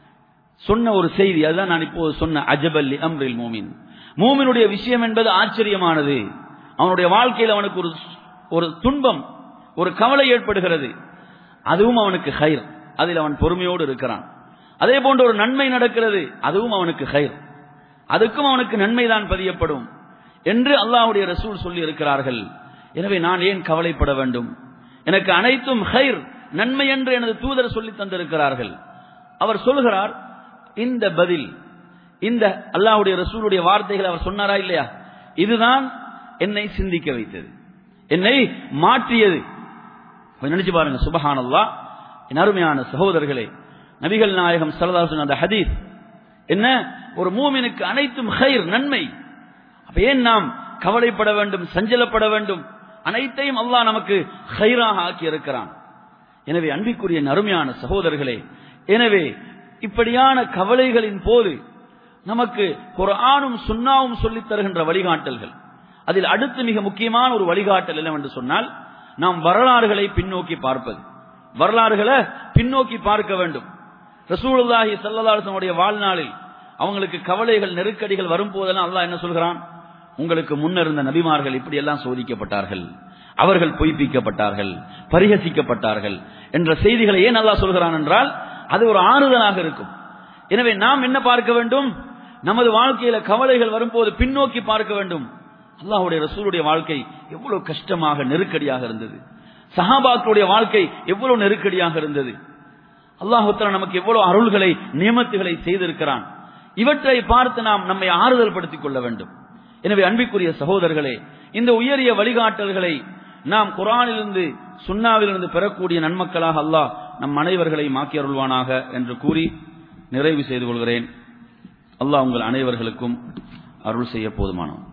சொன்ன ஒரு செய்தி அதுதான் நான் இப்போது சொன்ன அஜபல்லி அம்ரில் மூமின் மூமினுடைய விஷயம் என்பது ஆச்சரியமானது அவனுடைய வாழ்க்கையில் அவனுக்கு ஒரு ஒரு துன்பம் ஒரு கவலை ஏற்படுகிறது அதுவும் அவனுக்கு ஹைர் அதில் அவன் பொறுமையோடு இருக்கிறான் அதே போன்ற ஒரு நன்மை நடக்கிறது அதுவும் அவனுக்கு ஹைர் அதுக்கும் அவனுக்கு நன்மைதான் பதியப்படும் என்று அல்லாஹுடைய ரசூல் சொல்லி இருக்கிறார்கள் எனவே நான் ஏன் கவலைப்பட வேண்டும் எனக்கு அனைத்தும் ஹைர் நன்மை என்று எனது தூதர் சொல்லி தந்திருக்கிறார்கள் அவர் சொல்கிறார் இந்த பதில் இந்த அல்லாஹுடைய ரசூலுடைய வார்த்தைகள் அவர் சொன்னாரா இல்லையா இதுதான் என்னை சிந்திக்க வைத்தது என்னை மாற்றியது நினைச்சு பாருங்க சுபஹானல்லா என் அருமையான சகோதரர்களே நபிகள் நாயகம் சரதாசன் அந்த ஹதீஸ் என்ன ஒரு மூமினுக்கு அனைத்தும் ஹைர் நன்மை அப்ப ஏன் நாம் கவலைப்பட வேண்டும் சஞ்சலப்பட வேண்டும் அனைத்தையும் அல்லாஹ் நமக்கு ஹைராக ஆக்கி இருக்கிறான் எனவே அன்பிற்குரிய அருமையான சகோதரர்களே எனவே இப்படியான கவலைகளின் போது நமக்கு குரானும் சுண்ணாவும் சொல்லித் தருகின்ற வழிகாட்டல்கள் அதில் அடுத்து மிக முக்கியமான ஒரு வழிகாட்டல் என்னவென்று சொன்னால் நாம் வரலாறுகளை பின்னோக்கி பார்ப்பது வரலாறுகளை பின்னோக்கி பார்க்க வேண்டும் ரசூலுல்லாஹி ஸல்லல்லாஹு வாழ்நாளில் அவங்களுக்கு கவலைகள் நெருக்கடிகள் வரும்போதெல்லாம் அல்லாஹ் என்ன சொல்கிறான் உங்களுக்கு முன்னர் இருந்த நபிமார்கள் இப்படி எல்லாம் சோதிக்கப்பட்டார்கள் அவர்கள் பொய்ப்பிக்கப்பட்டார்கள் பரிகசிக்கப்பட்டார்கள் என்ற செய்திகளை ஏன் அல்லாஹ் சொல்கிறான் என்றால் அது ஒரு ஆறுதலாக இருக்கும் எனவே நாம் என்ன பார்க்க வேண்டும் நமது வாழ்க்கையில கவலைகள் வரும்போது பின்னோக்கி பார்க்க வேண்டும் அல்லாஹ்வுடைய ரசூலுடைய வாழ்க்கை எவ்வளவு கஷ்டமாக நெருக்கடியாக இருந்தது சஹாபாக்களுடைய வாழ்க்கை எவ்வளவு நெருக்கடியாக இருந்தது அல்லாஹுத்தலா நமக்கு எவ்வளவு அருள்களை நியமத்துகளை செய்திருக்கிறான் இவற்றை பார்த்து நாம் நம்மை ஆறுதல் படுத்திக் கொள்ள வேண்டும் எனவே அன்பிற்குரிய சகோதரர்களே இந்த உயரிய வழிகாட்டல்களை நாம் குரானிலிருந்து சுன்னாவிலிருந்து பெறக்கூடிய நன்மக்களாக அல்லாஹ் நம் அனைவர்களை மாக்கி அருள்வானாக என்று கூறி நிறைவு செய்து கொள்கிறேன் அல்லாஹ் உங்கள் அனைவர்களுக்கும் அருள் செய்ய போதுமானவன்